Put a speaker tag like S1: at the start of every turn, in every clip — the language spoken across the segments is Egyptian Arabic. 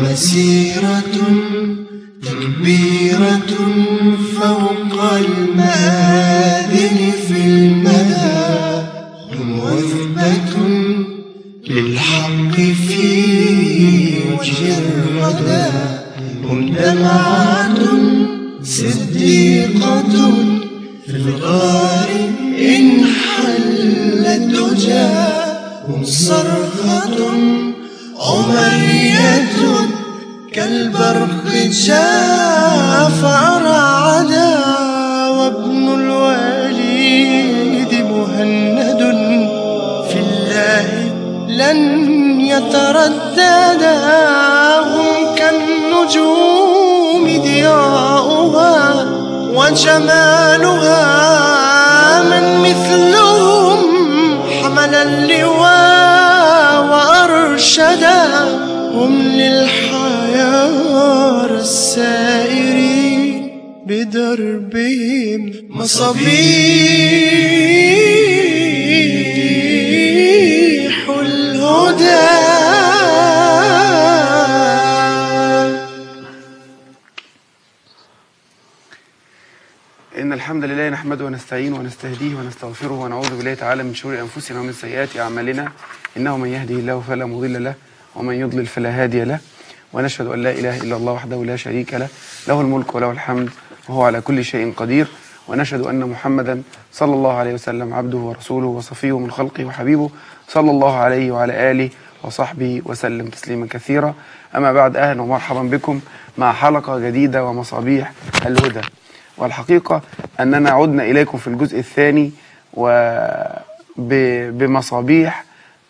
S1: ومسيرة تكبيرة فوق المآذن في المدى هم وثبة للحق في وجه الردى هم دمعة صديقة في الغار إن حل الدجى هم صرخة عمرية كالبرق جاء فرعدا وابن الوليد مهند في الله لن يترددا هم كالنجوم ضياؤها وجمالها من مثلهم حمل اللواء وأرشدا هم للحيار السائرين بدربهم مصابيح الهدى
S2: إن الحمد لله نحمده ونستعينه ونستهديه ونستغفره ونعوذ بالله تعالى من شرور أنفسنا ومن سيئات أعمالنا إنه من يهده الله فلا مضل له ومن يضلل فلا هادي له ونشهد أن لا إله إلا الله وحده لا شريك له له الملك وله الحمد وهو على كل شيء قدير ونشهد أن محمدا صلى الله عليه وسلم عبده ورسوله وصفيه من خلقه وحبيبه صلى الله عليه وعلى آله وصحبه وسلم تسليما كثيرا أما بعد أهلا ومرحبا بكم مع حلقة جديدة ومصابيح الهدى والحقيقة أننا عدنا إليكم في الجزء الثاني وبمصابيح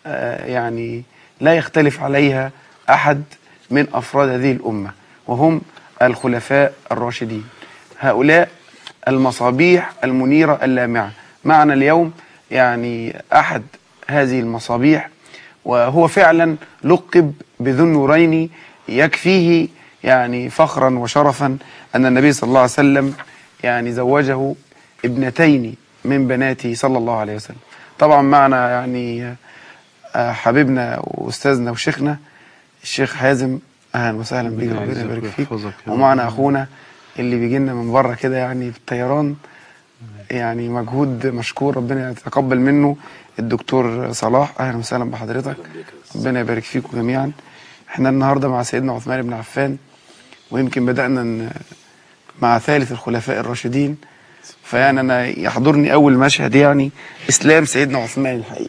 S2: يعني لا يختلف عليها أحد من أفراد هذه الأمة وهم الخلفاء الراشدين هؤلاء المصابيح المنيرة اللامعة معنا اليوم يعني أحد هذه المصابيح وهو فعلا لقب بذو النورين يكفيه يعني فخرا وشرفا أن النبي صلى الله عليه وسلم يعني زوجه ابنتين من بناته صلى الله عليه وسلم طبعا معنا يعني حبيبنا واستاذنا وشيخنا الشيخ حازم اهلا وسهلا بيك ربنا يبارك فيك ومعنا اخونا اللي بيجي لنا من بره كده يعني بالطيران يعني مجهود مشكور ربنا يتقبل منه الدكتور صلاح اهلا وسهلا بحضرتك ربنا يبارك فيكم جميعا احنا النهارده مع سيدنا عثمان بن عفان ويمكن بدانا مع ثالث الخلفاء الراشدين فيعني انا يحضرني اول مشهد يعني اسلام سيدنا عثمان الحقيقي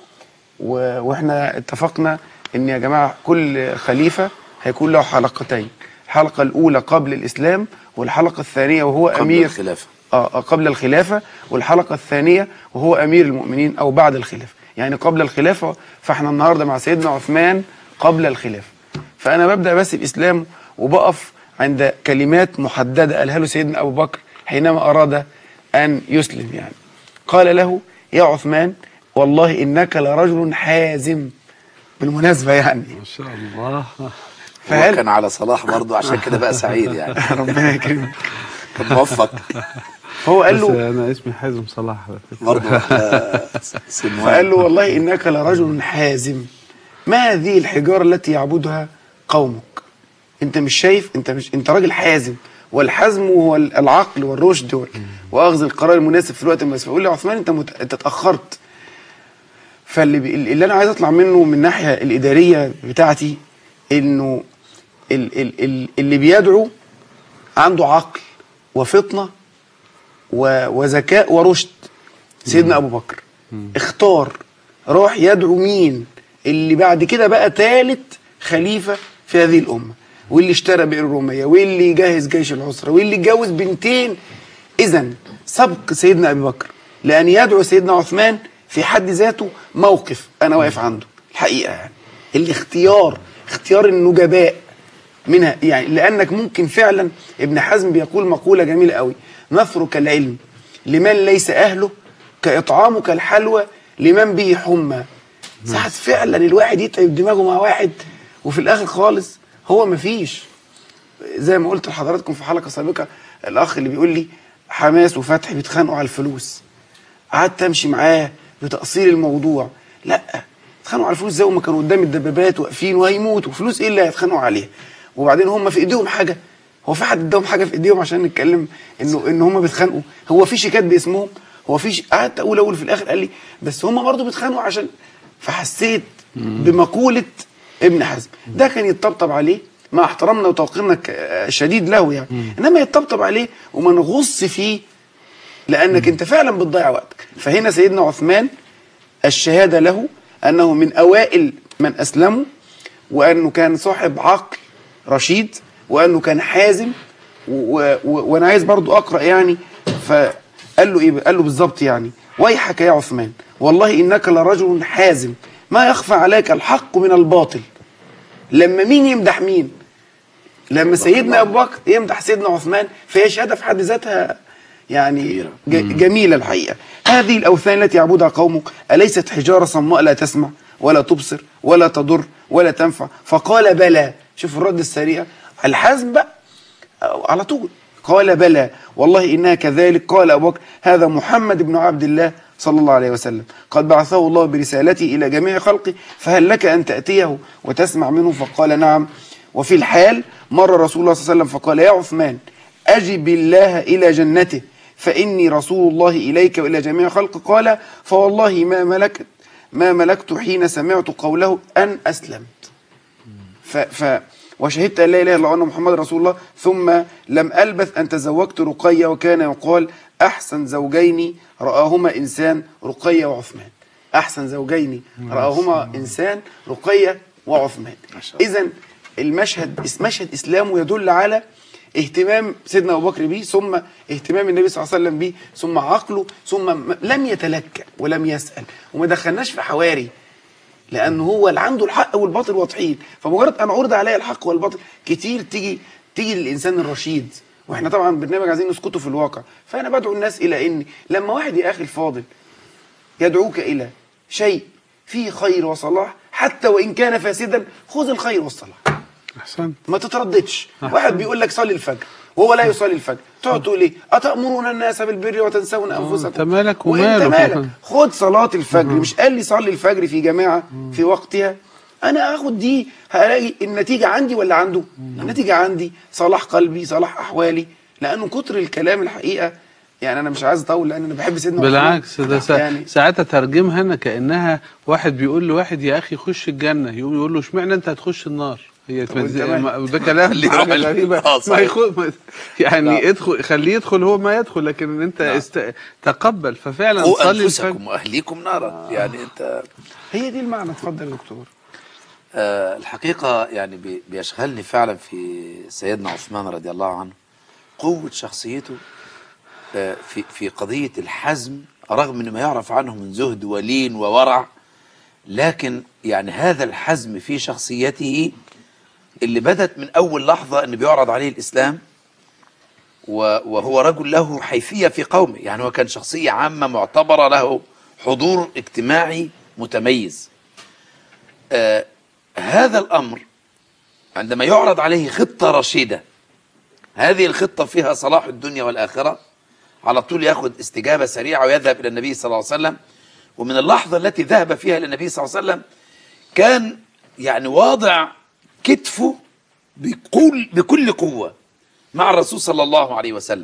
S2: و... واحنا اتفقنا ان يا جماعه كل خليفه هيكون له حلقتين الحلقه الاولى قبل الاسلام والحلقه الثانيه وهو
S3: قبل
S2: امير
S3: الخلافة.
S2: آه قبل الخلافه والحلقه الثانيه وهو امير المؤمنين او بعد الخلافه يعني قبل الخلافه فاحنا النهارده مع سيدنا عثمان قبل الخلافه فانا ببدا بس باسلامه وبقف عند كلمات محدده قالها له سيدنا ابو بكر حينما اراد ان يسلم يعني قال له يا عثمان والله انك لرجل حازم بالمناسبه يعني
S4: ما شاء الله
S3: هو
S2: فهل
S3: كان على صلاح برضه عشان كده بقى سعيد يعني
S2: ربنا يكرمك
S3: كان موفق
S2: فهو قال
S4: بس
S2: له
S4: انا اسمي حازم صلاح على فكرة.
S3: برضه آه، سنوان
S2: فقال له والله انك لرجل حازم ما هذه الحجاره التي يعبدها قومك انت مش شايف انت مش انت راجل حازم والحزم هو العقل والرشد وال- واخذ القرار المناسب في الوقت المناسب يقول لي يا عثمان انت مت... انت اتاخرت فاللي بي... اللي انا عايز اطلع منه من الناحيه الاداريه بتاعتي انه ال... ال... ال... اللي بيدعو عنده عقل وفطنه و... وذكاء ورشد سيدنا ابو بكر اختار راح يدعو مين اللي بعد كده بقى ثالث خليفه في هذه الامه واللي اشترى بئر الروميه واللي جهز جيش العسره واللي اتجوز بنتين اذا سبق سيدنا ابي بكر لان يدعو سيدنا عثمان في حد ذاته موقف انا واقف عنده الحقيقه يعني الاختيار اختيار النجباء منها يعني لانك ممكن فعلا ابن حزم بيقول مقوله جميله قوي نثرك العلم لمن ليس اهله كاطعامك الحلوى لمن به حمى ساعات فعلا الواحد يتعب دماغه مع واحد وفي الاخر خالص هو مفيش زي ما قلت لحضراتكم في حلقه سابقه الاخ اللي بيقول لي حماس وفتحي بيتخانقوا على الفلوس قعدت امشي معاه بتاصيل الموضوع لا اتخانقوا على الفلوس زي ما كانوا قدام الدبابات واقفين وهيموتوا فلوس ايه اللي هيتخانقوا عليها وبعدين هم في ايديهم حاجه هو في حد اداهم حاجه في ايديهم عشان نتكلم انه ان هم بيتخانقوا هو في شيكات باسمهم هو في ش... قعدت اقول اقول في الاخر قال لي بس هم برضه بيتخانقوا عشان فحسيت بمقوله ابن حزم ده كان يتطبطب عليه مع احترامنا وتوقيرنا ك- الشديد له يعني انما يتطبطب عليه وما نغص فيه لانك انت فعلا بتضيع وقتك فهنا سيدنا عثمان الشهاده له انه من اوائل من اسلموا وانه كان صاحب عقل رشيد وانه كان حازم و- و- وانا عايز برضو اقرا يعني فقال له ايه قال له بالظبط يعني ويحك يا عثمان والله انك لرجل حازم ما يخفى عليك الحق من الباطل لما مين يمدح مين لما سيدنا ابو بكر يمدح سيدنا عثمان فهي شهاده في حد ذاتها يعني ج- جميله الحقيقه هذه الاوثان التي يعبدها قومك اليست حجاره صماء لا تسمع ولا تبصر ولا تضر ولا تنفع فقال بلى شوف الرد السريع الحزم بقى على طول قال بلى والله انها كذلك قال ابو بكر هذا محمد بن عبد الله صلى الله عليه وسلم قد بعثه الله برسالته الى جميع خلقه فهل لك ان تاتيه وتسمع منه فقال نعم وفي الحال مر رسول الله صلى الله عليه وسلم فقال يا عثمان اجب الله الى جنته فاني رسول الله اليك والى جميع خلقه قال فوالله ما ملكت ما ملكت حين سمعت قوله ان اسلمت ف, ف وشهدت ان لا اله الا الله وان محمد رسول الله ثم لم البث ان تزوجت رقيه وكان يقال احسن زوجين راهما انسان رقيه وعثمان احسن زوجين راهما انسان رقيه وعثمان اذا المشهد مشهد اسلامه يدل على اهتمام سيدنا ابو بكر به ثم اهتمام النبي صلى الله عليه وسلم به ثم عقله ثم م- لم يتلكأ ولم يسأل وما دخلناش في حواري لان هو اللي عنده الحق والباطل واضحين فمجرد ان عرض عليا الحق والباطل كتير تيجي تيجي للانسان الرشيد واحنا طبعا برنامج عايزين نسقطه في الواقع فانا بدعو الناس الى ان لما واحد يا اخي الفاضل يدعوك الى شيء فيه خير وصلاح حتى وان كان فاسدا خذ الخير والصلاح
S4: احسنت
S2: ما تترددش واحد بيقول لك صلي الفجر وهو لا يصلي الفجر تقعد تقول ايه اتامرون الناس بالبر وتنسون انفسكم
S4: أنت مالك
S2: وانت
S4: وماله.
S2: مالك خد صلاه الفجر مش قال لي صلي الفجر في جماعه في وقتها انا اخد دي هلاقي النتيجه عندي ولا عنده النتيجه عندي صلاح قلبي صلاح احوالي لانه كتر الكلام الحقيقه يعني انا مش عايز اطول لان انا بحب سيدنا محمد.
S4: بالعكس ده سا...
S2: يعني
S4: ساعات اترجمها انا كانها واحد بيقول لواحد يا اخي خش الجنه يقوم يقول له اشمعنى انت هتخش النار هي
S2: طب وأنت مالك؟
S4: ما- ده كلام
S3: خليه
S4: حاجه
S3: يروح ال-
S4: غريبه
S3: آه،
S4: ما
S3: صحيح.
S4: يخل... ما- يعني
S3: نعم.
S4: ادخل خليه يدخل هو ما يدخل لكن انت
S3: نعم.
S4: است... تقبل ففعلا
S3: قوا
S4: صلي
S3: انفسكم
S4: الفجر
S3: واهليكم نارا يعني انت
S2: هي دي المعنى اتفضل يا دكتور
S3: آه، الحقيقة يعني بي- بيشغلني فعلا في سيدنا عثمان رضي الله عنه قوة شخصيته آه، في في قضية الحزم رغم انه ما يعرف عنه من زهد ولين وورع لكن يعني هذا الحزم في شخصيته اللي بدت من اول لحظة انه بيعرض عليه الاسلام و- وهو رجل له حيثية في قومه يعني هو كان شخصية عامة معتبرة له حضور اجتماعي متميز آه هذا الأمر عندما يعرض عليه خطة رشيدة هذه الخطة فيها صلاح الدنيا والآخرة على طول ياخذ استجابة سريعة ويذهب إلى النبي صلى الله عليه وسلم ومن اللحظة التي ذهب فيها إلى النبي صلى الله عليه وسلم كان يعني واضع كتفه بكل بكل قوة مع الرسول صلى الله عليه وسلم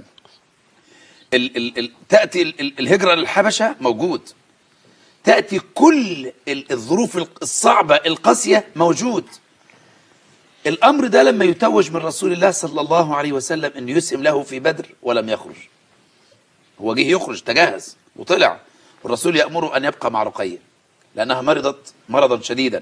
S3: ال ال ال تأتي ال ال الهجرة للحبشة موجود تأتي كل ال- الظروف الصعبة القاسية موجود الأمر ده لما يتوج من رسول الله صلى الله عليه وسلم أن يسهم له في بدر ولم يخرج هو جه يخرج تجهز وطلع والرسول يأمره أن يبقى مع رقية لأنها مرضت مرضا شديدا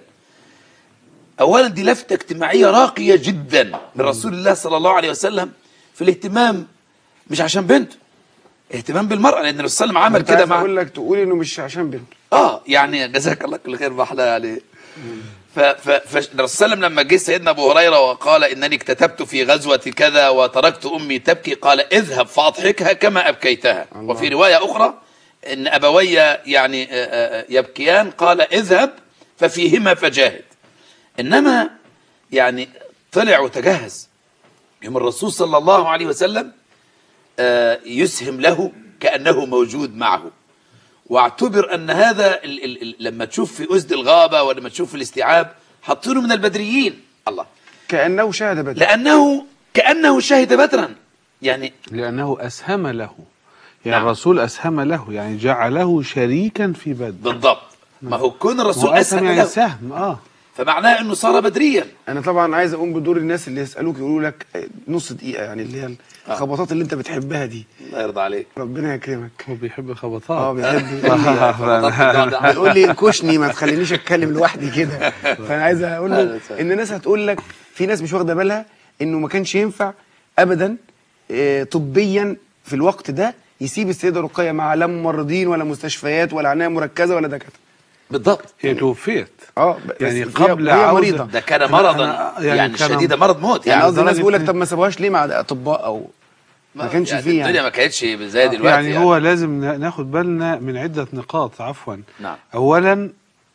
S3: أولا دي لفتة اجتماعية راقية جدا من رسول الله صلى الله عليه وسلم في الاهتمام مش عشان بنته اهتمام بالمرأة لأن الرسول صلى الله عليه وسلم عمل
S2: كنت
S3: كده
S2: عايز
S3: مع
S2: اقول لك تقول انه مش عشان بنت
S3: اه يعني جزاك الله كل خير بحلى يعني ف ف فالرسول صلى الله عليه وسلم لما جه سيدنا ابو هريره وقال انني اكتتبت في غزوه كذا وتركت امي تبكي قال اذهب فاضحكها كما ابكيتها
S2: الله.
S3: وفي روايه اخرى ان ابوي يعني آه، آه، يبكيان قال اذهب ففيهما فجاهد انما يعني طلع وتجهز يوم الرسول صلى الله عليه وسلم آه، يسهم له كانه موجود معه واعتبر ان هذا ال ال ال لما تشوف في اسد الغابه ولما تشوف في الاستيعاب حاطينه من البدريين الله
S2: كانه شاهد بدر
S3: لانه كانه شهد بدرا يعني
S4: لأنه أسهم له يعني
S3: نعم.
S4: الرسول أسهم له يعني جعله شريكا في بدر
S3: بالضبط ما هو كون الرسول
S4: وأسهم
S3: اسهم
S4: يعني
S3: له
S4: سهم اه
S3: فمعناه انه صار بدريا
S2: انا طبعا عايز اقوم بدور الناس اللي يسالوك يقولوا لك نص دقيقه يعني اللي هي الخبطات اللي انت بتحبها دي
S3: الله يرضى عليك
S2: ربنا يكرمك
S4: هو بيحب
S2: اه
S4: الخبطات
S2: بيحب يقول لي بيقول لي انكشني ما تخلينيش اتكلم لوحدي كده فانا عايز اقول
S3: لا،
S2: له
S3: لا، سهل.
S2: ان الناس هتقول لك في ناس مش واخده بالها انه ما كانش ينفع ابدا آه، طبيا في الوقت ده يسيب السيده رقيه مع لا ممرضين ولا مستشفيات ولا عنايه مركزه ولا دكاتره
S3: بالضبط
S4: هي توفيت
S2: اه بس
S4: يعني
S2: هي-
S4: قبل
S2: هي
S4: عودة-
S2: مريضه
S3: ده كان مرضا
S4: أنا-
S3: يعني,
S4: يعني كان-
S3: شديد مرض موت
S2: يعني
S3: يعني,
S2: قصدي الناس
S4: لدرجة
S2: بيقول لك
S4: إن-
S2: طب ما سابوهاش ليه مع اطباء او ما كانش
S3: يعني
S2: فيه
S3: الدنيا
S2: يعني
S3: ما كانتش زي دلوقتي
S4: يعني,
S3: يعني,
S4: هو لازم نا- ناخد بالنا من عدة نقاط عفوا
S3: نعم.
S4: أولا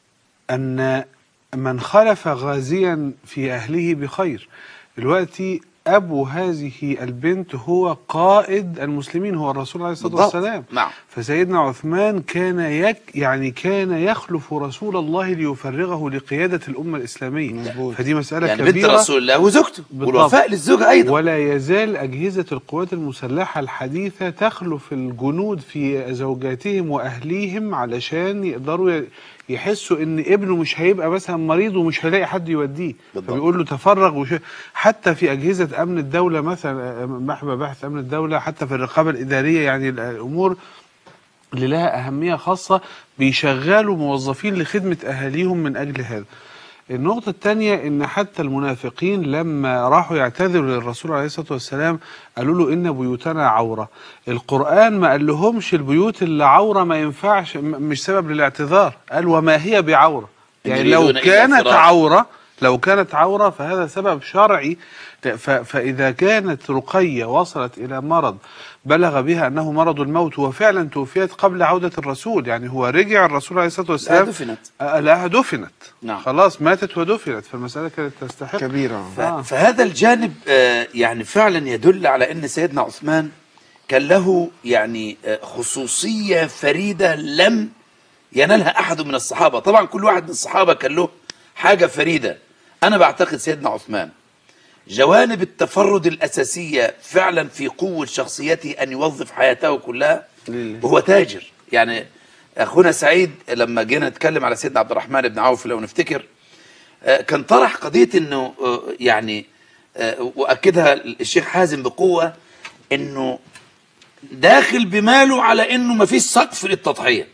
S4: أن من خلف غازيا في أهله بخير دلوقتي أبو هذه البنت هو قائد المسلمين هو الرسول عليه الصلاة
S3: بالضبط.
S4: والسلام
S3: نعم.
S4: فسيدنا عثمان كان يك يعني كان يخلف رسول الله ليفرغه لقيادة الأمة الإسلامية
S2: مظبوط.
S4: فدي مسألة
S3: يعني بنت
S4: كبيرة
S3: رسول الله وزوجته
S4: بالضبط.
S3: والوفاء للزوجة أيضا
S4: ولا يزال أجهزة القوات المسلحة الحديثة تخلف الجنود في زوجاتهم وأهليهم علشان يقدروا ي- يحسوا إن ابنه مش هيبقى مثلا مريض ومش هيلاقي حد يوديه
S3: بالضبط.
S4: فبيقول له تفرغ وش... حتى في أجهزة أمن الدولة مثلا محبة بحث أمن الدولة حتى في الرقابة الإدارية يعني الأمور اللي لها أهمية خاصة بيشغلوا موظفين لخدمة أهاليهم من أجل هذا النقطة الثانية إن حتى المنافقين لما راحوا يعتذروا للرسول عليه الصلاة والسلام قالوا له إن بيوتنا عورة القرآن ما قال لهمش البيوت اللي عورة ما ينفعش م- مش سبب للاعتذار قال وما هي بعورة يعني لو
S3: يريدون إلا
S4: كانت
S3: فرارا.
S4: عورة لو كانت عورة فهذا سبب شرعي ف- فإذا كانت رقية وصلت إلى مرض بلغ بها أنه مرض الموت وفعلا توفيت قبل عودة الرسول يعني هو رجع الرسول عليه الصلاة والسلام
S3: دفنت.
S4: آه، لها دفنت
S3: نعم.
S4: خلاص ماتت ودفنت فالمسألة كانت تستحق
S2: كبيره
S3: ف-
S4: آه.
S3: فهذا الجانب آه، يعني فعلا يدل على ان سيدنا عثمان كان له يعني آه، خصوصيه فريده لم ينالها احد من الصحابه طبعا كل واحد من الصحابه كان له حاجه فريده انا بعتقد سيدنا عثمان جوانب التفرد الاساسيه فعلا في قوه شخصيته ان يوظف حياته كلها
S2: لله.
S3: وهو تاجر يعني اخونا سعيد لما جينا نتكلم على سيدنا عبد الرحمن بن عوف لو نفتكر آه، كان طرح قضيه انه آه، يعني آه، واكدها الشيخ حازم بقوه انه داخل بماله على انه ما فيش سقف للتضحيه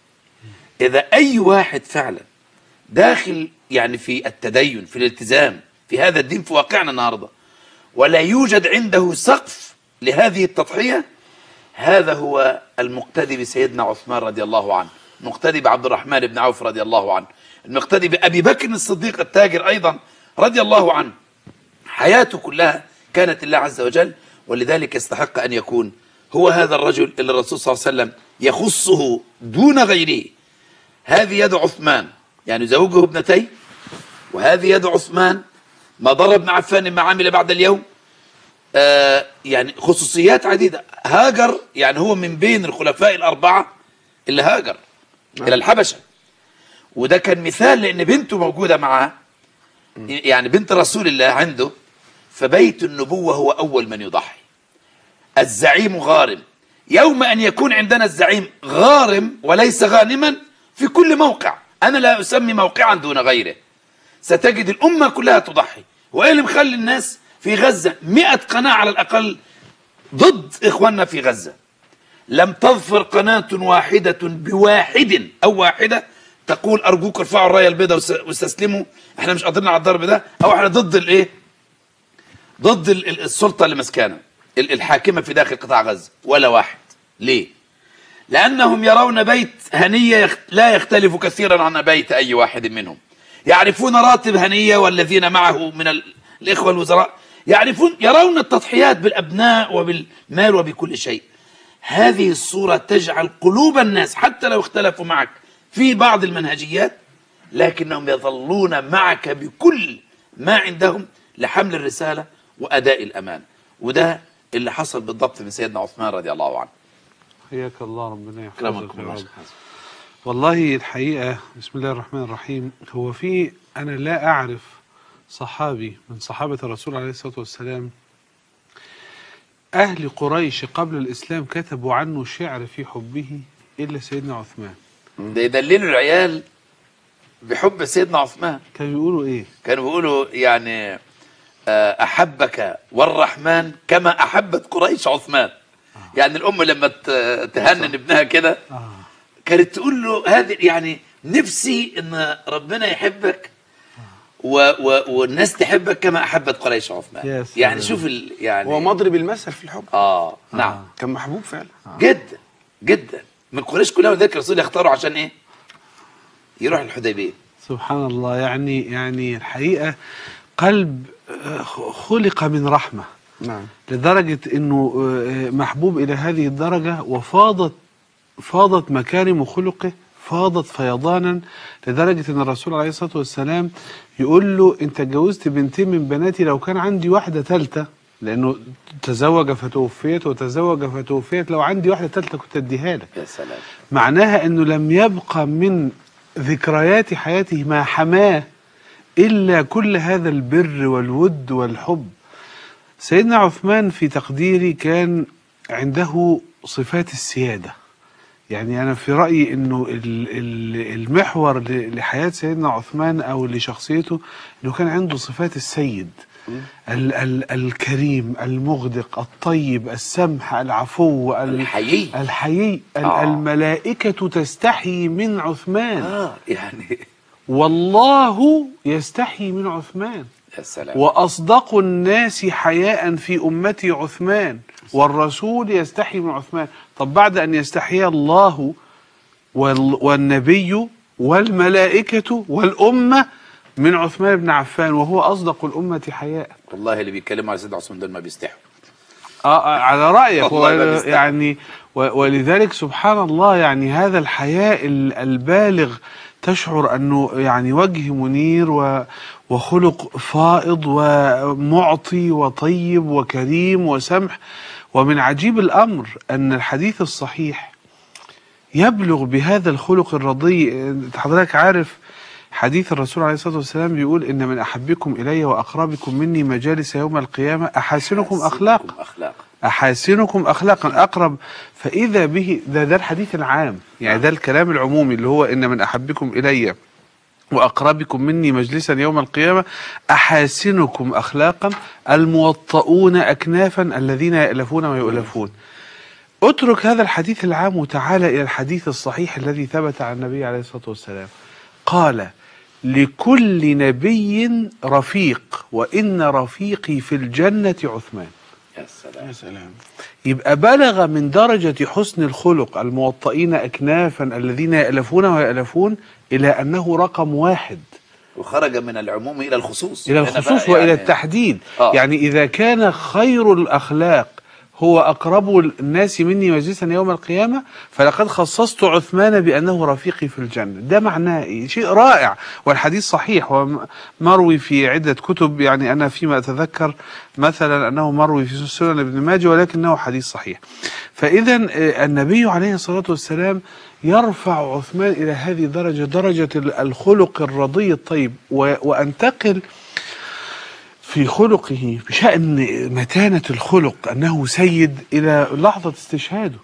S3: اذا اي واحد فعلا داخل يعني في التدين في الالتزام في هذا الدين في واقعنا النهارده ولا يوجد عنده سقف لهذه التضحيه هذا هو المقتدي بسيدنا عثمان رضي الله عنه المقتدي بعبد الرحمن بن عوف رضي الله عنه المقتدي بأبي بكر الصديق التاجر أيضا رضي الله عنه حياته كلها كانت لله عز وجل ولذلك يستحق أن يكون هو هذا الرجل اللي الرسول صلى الله عليه وسلم يخصه دون غيره هذه يد عثمان يعني زوجه ابنتيه وهذه يد عثمان ما ضر ابن عفان ما عمل بعد اليوم آه يعني خصوصيات عديدة هاجر يعني هو من بين الخلفاء الأربعة اللي هاجر إلى الحبشة وده كان مثال لأن بنته موجودة معاه يعني بنت رسول الله عنده فبيت النبوة هو أول من يضحي الزعيم غارم يوم أن يكون عندنا الزعيم غارم وليس غانما في كل موقع أنا لا أسمي موقعا دون غيره ستجد الأمة كلها تضحي وإيه اللي مخلي الناس في غزة مئة قناة على الأقل ضد إخواننا في غزة لم تظفر قناة واحدة بواحد أو واحدة تقول أرجوك ارفعوا الراية البيضاء واس- واستسلموا احنا مش قادرين على الضرب ده أو احنا ضد الإيه ضد ال- ال- السلطة اللي مسكانة ال- الحاكمة في داخل قطاع غزة ولا واحد ليه لأنهم يرون بيت هنية يخ- لا يختلف كثيرا عن بيت أي واحد منهم يعرفون راتب هنية والذين معه من ال- الإخوة الوزراء يعرفون يرون التضحيات بالأبناء وبالمال وبكل شيء هذه الصورة تجعل قلوب الناس حتى لو اختلفوا معك في بعض المنهجيات لكنهم يظلون معك بكل ما عندهم لحمل الرسالة وأداء الأمان وده اللي حصل بالضبط من سيدنا عثمان رضي الله عنه
S4: حياك الله ربنا
S3: أكرمكم
S4: يحفظك يا
S3: الله
S4: رب
S3: سبحانه
S4: والله الحقيقة بسم الله الرحمن الرحيم هو في أنا لا أعرف صحابي من صحابة الرسول عليه الصلاة والسلام أهل قريش قبل الإسلام كتبوا عنه شعر في حبه إلا سيدنا عثمان
S3: ده يدللوا العيال بحب سيدنا عثمان
S4: كانوا يقولوا إيه
S3: كانوا بيقولوا يعني آه، أحبك والرحمن كما أحبت قريش عثمان يعني الأم لما ت- تهنن ابنها كده
S4: آه.
S3: كانت تقول له هذه يعني نفسي ان ربنا يحبك و و والناس تحبك كما احبت قريش
S4: يا
S3: عثمان
S4: سلام.
S3: يعني شوف ال يعني
S2: هو مضرب المثل في الحب
S3: اه نعم
S2: كان محبوب فعلا
S3: جدا جدا من قريش كلها وذلك الرسول يختاروا عشان ايه؟ يروح الحديبيه
S4: سبحان الله يعني يعني الحقيقة قلب آه، خلق من رحمة
S2: نعم
S4: لدرجة انه آه، محبوب الى هذه الدرجة وفاضت فاضت مكارم خلقه فاضت فيضانا لدرجة ان الرسول عليه الصلاة والسلام يقول له انت اتجوزت بنتين من بناتي لو كان عندي واحدة ثالثة لانه تزوج فتوفيت وتزوج فتوفيت لو عندي واحدة ثالثة كنت اديها لك
S3: يا سلام
S4: معناها انه لم يبقى من ذكريات حياته ما حماه الا كل هذا البر والود والحب سيدنا عثمان في تقديري كان عنده صفات السياده يعني انا في رايي انه ال- ال- المحور ل- لحياه سيدنا عثمان او لشخصيته انه كان عنده صفات السيد ال ال الكريم المغدق الطيب السمح العفو ال-
S3: الحيي.
S4: الحيي ال-
S3: آه.
S4: الملائكه تستحي من عثمان
S3: اه يعني
S4: والله يستحي من عثمان
S3: يا سلام
S4: وأصدق الناس حياء في أمتي عثمان والرسول يستحي من عثمان طب بعد أن يستحي الله وال- والنبي والملائكة والأمة من عثمان بن عفان وهو أصدق الأمة حياء
S3: والله اللي بيتكلموا على سيدنا عثمان دول ما بيستحوا
S4: آه آه، على رأيك
S3: والله ما
S4: و-
S3: بيستحي.
S4: يعني و- ولذلك سبحان الله يعني هذا الحياء ال- البالغ تشعر أنه يعني وجه منير و- وخلق فائض ومعطي وطيب وكريم وسمح ومن عجيب الأمر أن الحديث الصحيح يبلغ بهذا الخلق الرضي أنت حضرتك عارف حديث الرسول عليه الصلاة والسلام بيقول إن من أحبكم إلي وأقربكم مني مجالس يوم القيامة أحاسنكم أخلاقا
S3: اخلاق
S4: أحاسنكم أخلاقا أقرب فإذا به ده ده الحديث العام يعني ده الكلام العمومي اللي هو إن من أحبكم إلي وأقربكم مني مجلسا يوم القيامة أحاسنكم أخلاقا الموطؤون أكنافا الذين يألفون ويؤلفون اترك هذا الحديث العام وتعالى إلى الحديث الصحيح الذي ثبت عن النبي عليه الصلاة والسلام قال لكل نبي رفيق وإن رفيقي في الجنة عثمان
S3: يا سلام
S2: يا سلام
S4: يبقى بلغ من درجة حسن الخلق الموطئين أكنافا الذين يألفون ويألفون إلى أنه رقم واحد
S3: وخرج من العموم الى الخصوص
S4: إلى
S3: هنا
S4: الخصوص
S3: بقى
S4: وإلى
S3: يعني
S4: التحديد
S3: آه.
S4: يعني إذا كان خير الأخلاق هو أقرب الناس مني مجلسا يوم القيامة فلقد خصصت عثمان بأنه رفيقي في الجنة ده معناه إيه؟ شيء رائع والحديث صحيح ومروي في عدة كتب يعني أنا فيما أتذكر مثلا أنه مروي في سنن ابن ماجه ولكنه حديث صحيح فإذا آه، النبي عليه الصلاة والسلام يرفع عثمان إلى هذه الدرجة درجة الخلق الرضي الطيب و- وأنتقل في خلقه بشأن متانة الخلق أنه سيد إلى لحظة استشهاده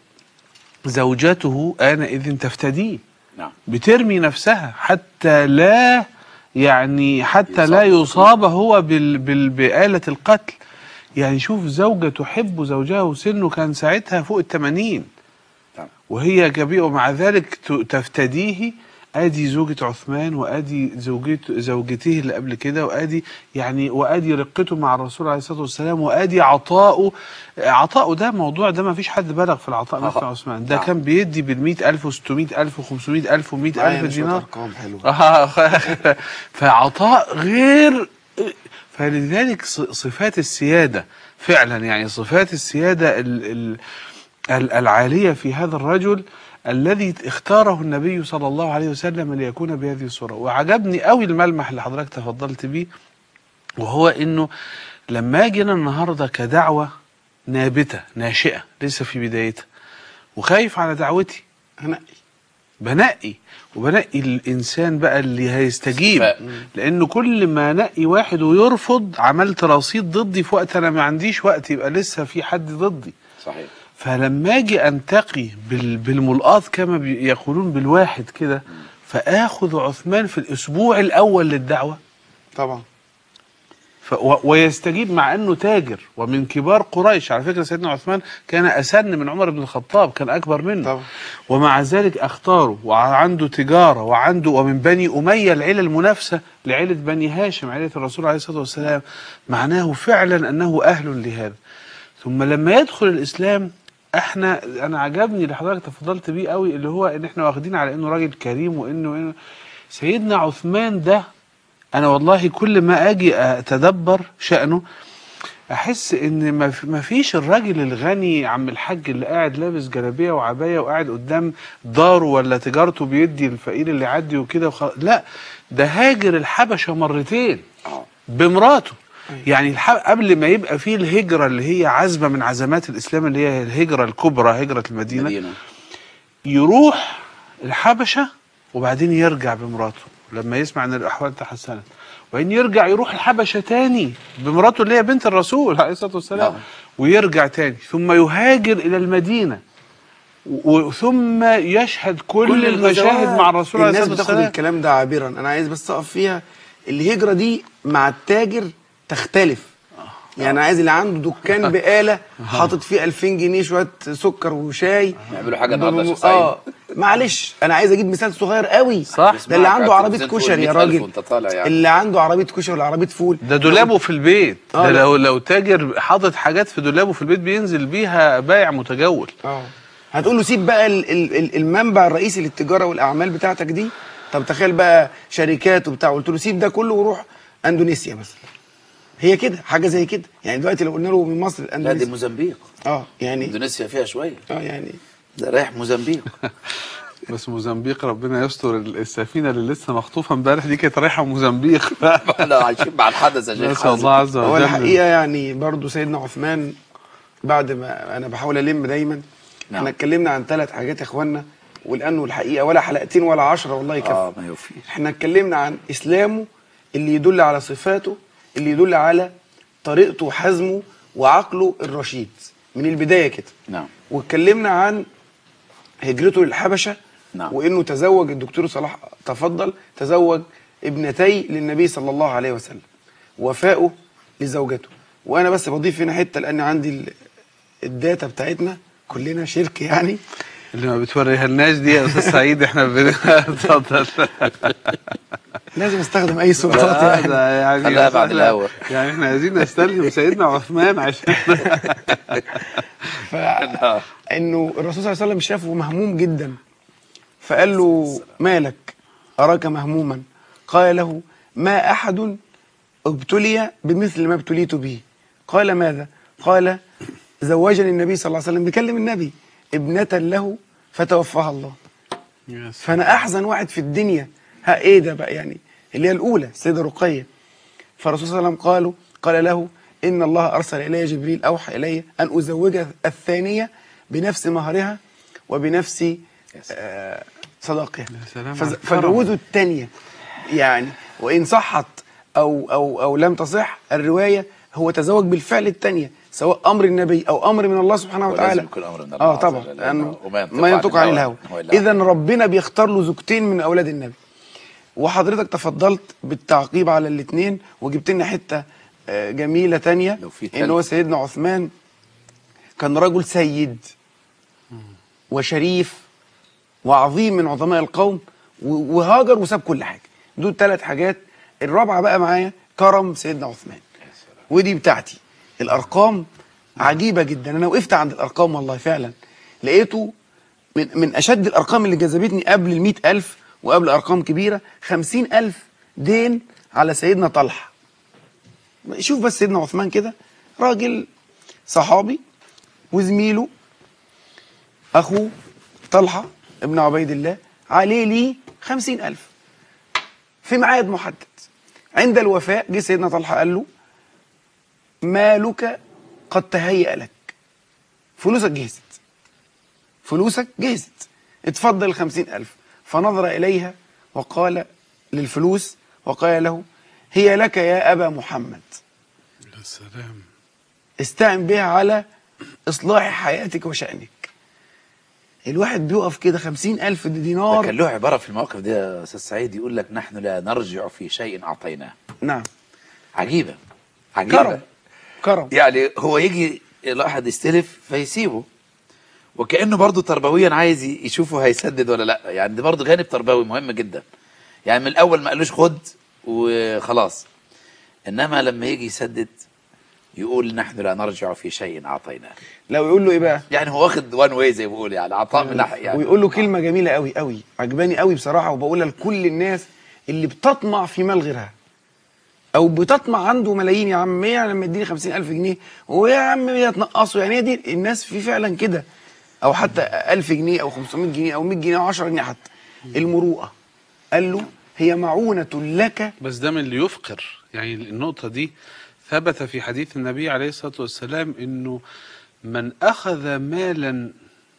S4: زوجته آنئذ تفتديه
S3: نعم
S4: بترمي نفسها حتى لا يعني حتى لا
S3: يصاب.
S4: يصاب هو بال بال بآلة القتل يعني شوف زوجة تحب زوجها وسنه كان ساعتها فوق الثمانين
S3: نعم.
S4: وهي كبيرة ومع ذلك ت- تفتديه ادي زوجة عثمان وادي زوجته زوجته اللي قبل كده وادي يعني وادي رقته مع الرسول عليه الصلاه والسلام وادي عطاؤه عطاؤه ده موضوع ده ما فيش حد بلغ في العطاء مثل
S3: آه.
S4: عثمان ده
S3: نعم.
S4: كان بيدي بال ألف و600 ألف و500 ألف و100
S2: معايا
S4: ألف
S2: شوية
S4: دينار
S2: ارقام حلوه
S4: آه، فعطاء غير فلذلك ص- صفات السيادة فعلا يعني صفات السيادة ال ال ال- العالية في هذا الرجل الذي اختاره النبي صلى الله عليه وسلم ليكون بهذه الصورة وعجبني قوي الملمح اللي حضرتك تفضلت بيه وهو انه لما جينا النهارده كدعوة نابتة ناشئة لسه في بدايتها وخايف على دعوتي
S2: هنقي
S4: بنقي وبنقي الانسان بقى اللي هيستجيب
S3: صفاء.
S4: لانه كل ما نقي واحد ويرفض عملت رصيد ضدي في وقت انا ما عنديش وقت يبقى لسه في حد ضدي
S3: صحيح
S4: فلما اجي انتقي بال- بالملقاط كما بي- يقولون بالواحد كده فاخذ عثمان في الاسبوع الاول للدعوه
S2: طبعا
S4: ف و- ويستجيب مع انه تاجر ومن كبار قريش على فكره سيدنا عثمان كان اسن من عمر بن الخطاب كان اكبر منه
S2: طبعا.
S4: ومع ذلك اختاره وعنده تجاره وعنده ومن بني اميه العيله المنافسه لعيله بني هاشم عيله الرسول عليه الصلاه والسلام معناه فعلا انه اهل لهذا ثم لما يدخل الاسلام احنا انا عجبني اللي حضرتك تفضلت بيه قوي اللي هو ان احنا واخدين على انه راجل كريم وانه إنه سيدنا عثمان ده انا والله كل ما اجي اتدبر شانه احس ان ما في- ما فيش الراجل الغني عم الحاج اللي قاعد لابس جلابيه وعبايه وقاعد قدام داره ولا تجارته بيدي الفقير اللي يعدي وكده وخلاص لا ده هاجر الحبشه مرتين
S3: اه
S4: بمراته يعني الح... قبل ما يبقى فيه الهجره اللي هي عزمه من عزمات الاسلام اللي هي الهجره الكبرى هجره المدينه
S3: مدينة
S4: يروح الحبشة وبعدين يرجع بمراته لما يسمع ان الاحوال تحسنت وبعدين يرجع يروح الحبشة تاني بمراته اللي هي بنت الرسول عليه الصلاة والسلام
S3: نعم.
S4: ويرجع تاني ثم يهاجر الى المدينة و- ثم يشهد كل, المشاهد مع الرسول عليه
S2: الناس
S4: الصلاة
S2: بتاخد
S4: والسلام
S2: الكلام ده عابرا انا عايز بس اقف فيها الهجره دي مع التاجر تختلف يعني أنا عايز اللي عنده دكان بقاله حاطط فيه 2000 جنيه شويه سكر وشاي
S3: يعملوا حاجة النهاردة عشان
S2: اه معلش انا عايز اجيب مثال صغير قوي
S4: صح.
S2: ده اللي عنده
S3: بيسمعك على
S2: عربيه
S3: التلفزيون
S2: كشري يا
S3: فوق 100,000
S2: راجل
S3: وانت طالع يعني.
S2: اللي عنده عربيه كشري ولا عربيه فول
S4: ده دولابه في البيت
S2: آه،
S4: ده
S2: لا.
S4: لو لو تاجر حاطط حاجات في دولابه في البيت بينزل بيها بايع متجول
S2: اه هتقول له سيب بقى ال- ال- ال- المنبع الرئيسي للتجاره والاعمال بتاعتك دي طب تخيل بقى شركات وبتاع قلت له سيب ده كله وروح اندونيسيا مثلا هي كده حاجه زي كده يعني دلوقتي لو قلنا له من مصر
S3: لا دي
S2: اندونيسيا
S3: موزمبيق
S2: اه يعني
S3: اندونيسيا فيها شوية
S2: اه يعني
S3: ده رايح موزمبيق
S4: بس موزمبيق ربنا يستر السفينه اللي لسه مخطوفه امبارح دي كانت رايحه موزمبيق
S3: احنا عايشين مع الحدث يا شيخ
S4: نسال الله عز
S2: هو
S4: وجل
S2: الحقيقه يعني برضو سيدنا عثمان بعد ما انا بحاول الم دايما
S3: نعم.
S2: احنا اتكلمنا عن ثلاث حاجات يا اخوانا والانه الحقيقه ولا حلقتين ولا عشرة والله يكفي
S3: اه ما يوفيش
S2: احنا اتكلمنا عن اسلامه اللي يدل على صفاته اللي يدل على طريقته وحزمه وعقله الرشيد من البدايه كده
S3: نعم
S2: واتكلمنا عن هجرته للحبشه
S3: نعم.
S2: وانه تزوج الدكتور صلاح تفضل تزوج ابنتي للنبي صلى الله عليه وسلم وفاؤه لزوجته وانا بس بضيف هنا حته لان عندي ال- الداتا بتاعتنا كلنا شركه يعني
S4: اللي ما بتوريها لناش دي يا استاذ سعيد احنا بن- اتفضل
S2: لازم استخدم اي سلطات
S4: آه،
S2: يعني
S4: ده يعني
S3: خليها بعد الهوا.
S4: يعني احنا عايزين نستلهم سيدنا عثمان عشان
S2: انه الرسول صلى الله عليه وسلم شافه مهموم جدا فقال له مالك اراك مهموما قال له ما احد ابتلي بمثل ما ابتليت به قال ماذا قال زوجني النبي صلى الله عليه وسلم بيكلم النبي ابنة له فتوفاها الله فانا احزن واحد في الدنيا ها ايه ده بقى يعني اللي هي الاولى السيده رقيه فالرسول صلى الله عليه وسلم قالوا قال له ان الله ارسل الي جبريل اوحى الي ان ازوج الثانيه بنفس مهرها وبنفس آه صداقها
S4: سلام
S2: فز-
S4: على الكرم.
S2: فجوزوا الثانيه يعني وان صحت او او او لم تصح الروايه هو تزوج بالفعل الثانيه سواء امر النبي او امر من الله سبحانه
S3: ولازم
S2: وتعالى
S3: يكون أمر من الله
S2: اه
S3: عز
S2: طبعا
S3: وجل،
S2: لانه
S3: وما ينطق
S2: ما
S3: عن
S2: ينطق عن
S3: الهوى،
S2: الهوى
S3: هو إلا
S2: اذا ربنا بيختار له زوجتين من اولاد النبي وحضرتك تفضلت بالتعقيب على الاثنين وجبت لنا حته آه، جميله تانية
S3: لو في
S2: ان
S3: تالت.
S2: هو سيدنا عثمان كان رجل سيد وشريف وعظيم من عظماء القوم و- وهاجر وساب كل حاجه دول ثلاث حاجات الرابعه بقى معايا كرم سيدنا عثمان ودي بتاعتي الارقام عجيبه جدا انا وقفت عند الارقام والله فعلا لقيته من, من اشد الارقام اللي جذبتني قبل ال ألف وقبل ارقام كبيره خمسين ألف دين على سيدنا طلحه شوف بس سيدنا عثمان كده راجل صحابي وزميله اخوه طلحه ابن عبيد الله عليه ليه خمسين ألف في ميعاد محدد عند الوفاء جه سيدنا طلحه قال له مالك قد تهيأ لك فلوسك جهزت فلوسك جهزت اتفضل الخمسين ألف فنظر إليها وقال للفلوس وقال له هي لك يا أبا محمد
S4: يا سلام
S2: استعن بها على إصلاح حياتك وشأنك الواحد بيقف كده خمسين ألف
S3: ده
S2: دينار
S3: كان له عباره في المواقف دي يا استاذ سعيد يقول لك نحن لا نرجع في شيء اعطيناه
S2: نعم
S3: عجيبه عجيبه
S2: كرم كرم
S3: يعني هو يجي الواحد يستلف فيسيبه وكانه برضه تربويا عايز يشوفه هيسدد ولا لا يعني ده برضه جانب تربوي مهم جدا يعني من الاول ما قالوش خد وخلاص انما لما يجي يسدد يقول نحن لا نرجع في شيء اعطيناه
S2: لو يقول له إيه بقى
S3: يعني هو واخد وان واي زي ما بيقول يعني عطاء من ناحيه يعني
S2: ويقول له كلمة جميلة قوي قوي عجباني قوي بصراحة وبقولها لكل الناس اللي بتطمع في مال غيرها أو بتطمع عنده ملايين يا عم إيه يعني لما يديني خمسين ألف جنيه ويا عم إيه تنقصه يعني هي دي الناس في فعلا كده أو حتى ألف جنيه أو 500 جنيه أو 100 جنيه أو 10 جنيه حتى المروءة قال له هي معونة لك
S4: بس ده من اللي يفقر يعني النقطة دي ثبت في حديث النبي عليه الصلاة والسلام انه من اخذ مالا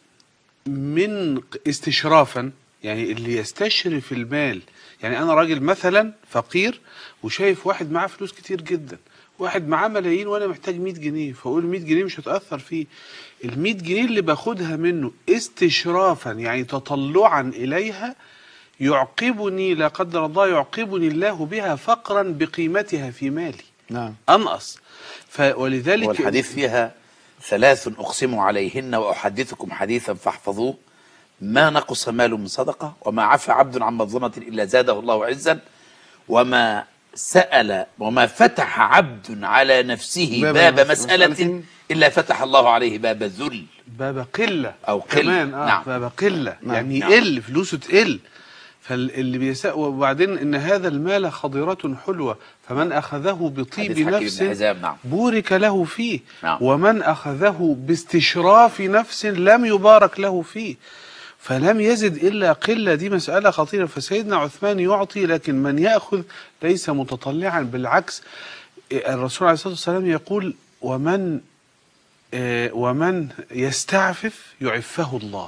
S4: من استشرافا يعني اللي يستشرف المال يعني انا راجل مثلا فقير وشايف واحد معاه فلوس كتير جدا واحد معاه ملايين وانا محتاج 100 جنيه فاقول 100 جنيه مش هتاثر فيه ال 100 جنيه اللي باخدها منه استشرافا يعني تطلعا اليها يعقبني لا قدر الله يعقبني الله بها فقرا بقيمتها في مالي
S2: نعم
S4: انقص ف ولذلك
S3: والحديث فيها ثلاث أقسم عليهن وأحدثكم حديثا فاحفظوه ما نقص مال من صدقة وما عفى عبد عن مظلمة إلا زاده الله عزا وما سأل وما فتح عبد على نفسه
S2: باب
S3: باب,
S2: مس-
S3: مسألة,
S2: مسألة
S3: إلا فتح الله عليه باب ذل
S4: باب قله
S3: أو قلة.
S4: كمان اه
S3: نعم.
S4: باب قله
S2: نعم.
S4: يعني
S3: نعم.
S4: يقل فلوسه تقل فاللي بيساء وبعدين ان هذا المال خضره حلوه فمن اخذه بطيب
S3: حديث حكيم بن
S4: نفس
S3: حزام، نعم.
S4: بورك له فيه
S3: نعم.
S4: ومن اخذه باستشراف نفس لم يبارك له فيه فلم يزد الا قله دي مساله خطيره فسيدنا عثمان يعطي لكن من ياخذ ليس متطلعا بالعكس الرسول عليه الصلاه والسلام يقول ومن آه، ومن يستعفف يعفه الله